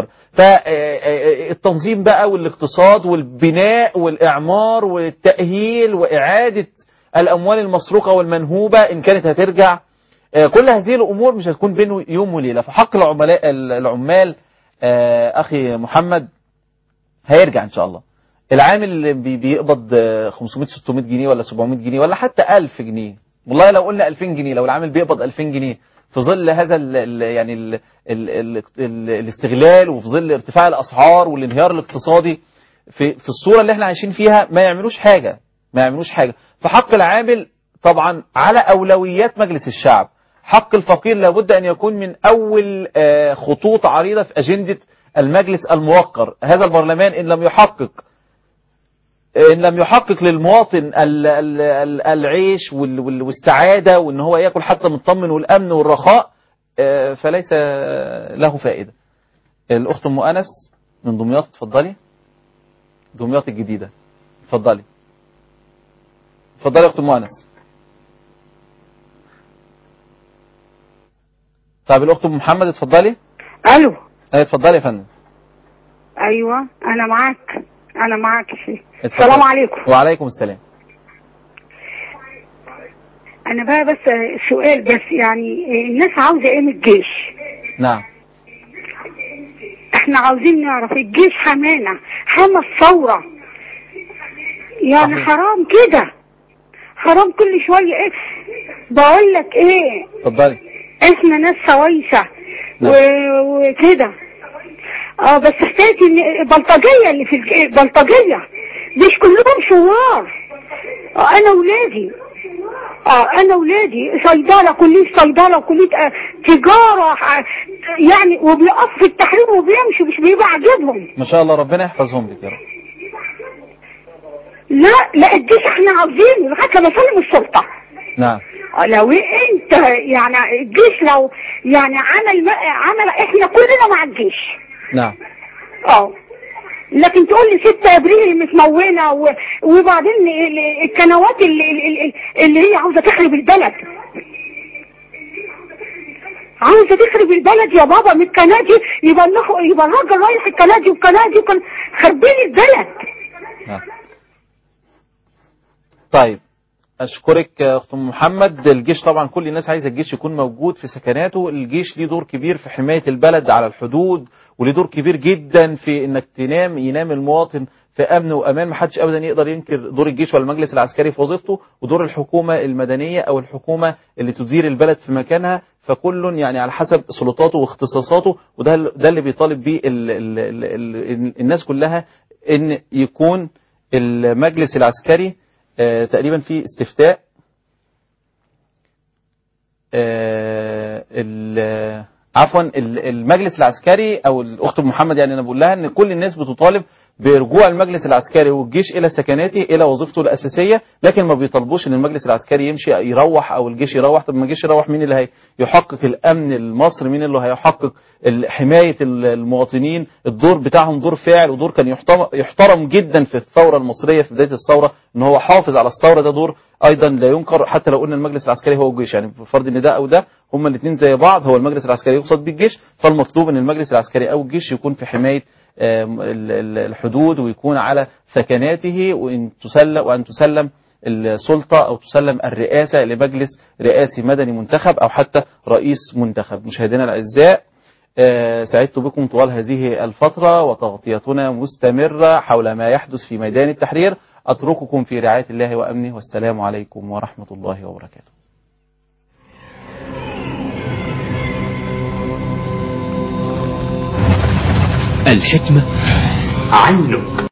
فالتنظيم بقى والاقتصاد والبناء والاعمار والتاهيل واعاده الاموال المسروقه والمنهوبه ان كانت هترجع آه، كل هذه الامور مش هتكون بين يوم وليله فحق العملاء العمال آه، اخي محمد هيرجع ان شاء الله العامل اللي بي- بيقبض آه، 500 600 جنيه ولا 700 جنيه ولا حتى 1000 جنيه والله لو قلنا 2000 جنيه لو العامل بيقبض 2000 جنيه في ظل هذا ال ال يعني ال ال ال ال الاستغلال وفي ظل ارتفاع الاسعار والانهيار الاقتصادي في في الصوره اللي احنا عايشين فيها ما يعملوش حاجه ما يعملوش حاجه فحق العامل طبعا على اولويات مجلس الشعب حق الفقير لابد ان يكون من اول آه، خطوط عريضه في اجنده المجلس الموقر هذا البرلمان إن لم يحقق إن لم يحقق للمواطن ال- ال- ال- العيش وال- وال- والسعادة وإن هو يأكل حتى مطمن والأمن والرخاء آه، فليس له فائدة الأخت أم أنس من دمياط اتفضلي دمياط الجديدة اتفضلي اتفضلي يا أخت أم أنس طيب الأخت أم محمد اتفضلي الو ايه اتفضلي يا فندم ايوه انا معاك انا معاك يا شيخ اتفضلي. السلام عليكم وعليكم السلام انا بقى بس سؤال بس يعني الناس عاوزه ايه من الجيش نعم احنا عاوزين نعرف الجيش حمانا حمى الثوره يعني صحيح. حرام كده حرام كل شويه ايه بقول لك ايه اتفضلي احنا ناس سويسه نعم. و- وكده اه بس حكايه ان البلطجيه اللي في الج- البلطجيه مش كلهم شوار آه انا ولادي اه انا ولادي صيدله كليه صيدله وكليه آه تجاره آه يعني وبيقف في التحرير وبيمشوا مش بيبقى عاجبهم ما شاء الله ربنا يحفظهم لك يا رب لا لا الجيش احنا عاوزينه لغايه لما يسلم السلطه نعم آه، لو انت يعني الجيش لو يعني عمل عمل احنا كلنا مع الجيش نعم اه لكن تقول لي 6 ابريل متمونه و... وبعدين ال- القنوات اللي, اللي, اللي هي عاوزه تخرب البلد عاوزه تخرب البلد يا بابا من القناه دي يبقى النخ- يبقى الراجل رايح القناه دي والقناه دي وكان خربين البلد طيب اشكرك يا اخت أم محمد الجيش طبعا كل الناس عايزه الجيش يكون موجود في سكناته الجيش ليه دور كبير في حمايه البلد على الحدود وليه دور كبير جدا في انك تنام ينام المواطن في امن وامان محدش ابدا يقدر ينكر دور الجيش ولا المجلس العسكري في وظيفته ودور الحكومه المدنيه او الحكومه اللي تدير البلد في مكانها فكل يعني على حسب سلطاته واختصاصاته وده ده اللي بيطالب بيه ال ال ال ال الناس كلها ان يكون المجلس العسكري آه، تقريبا في استفتاء آه، ال- عفوا ال- المجلس العسكري او الاخت أم محمد يعني انا بقول لها ان كل الناس بتطالب برجوع المجلس العسكري والجيش الى سكناته الى وظيفته الاساسيه لكن ما بيطالبوش ان المجلس العسكري يمشي يروح او الجيش يروح طب ما الجيش يروح مين اللي هيحقق الامن المصري مين اللي هيحقق ال- حمايه ال- المواطنين الدور بتاعهم دور فاعل ودور كان يحترم, يحترم جدا في الثوره المصريه في بدايه الثوره ان هو حافظ على الثوره ده دور ايضا لا ينكر حتى لو قلنا المجلس العسكري هو الجيش يعني بفرض ان ده او ده هما الاثنين زي بعض هو المجلس العسكري يقصد بالجيش فالمطلوب ان المجلس العسكري او الجيش يكون في حمايه آم، ال- ال- الحدود ويكون على سكناته وان تسلم وان تسلم السلطة أو تسلم الرئاسة لمجلس رئاسي مدني منتخب أو حتى رئيس منتخب مشاهدينا الأعزاء آه، سعدت بكم طوال هذه الفترة وتغطيتنا مستمرة حول ما يحدث في ميدان التحرير أترككم في رعاية الله وأمنه والسلام عليكم ورحمة الله وبركاته الحكمة عينك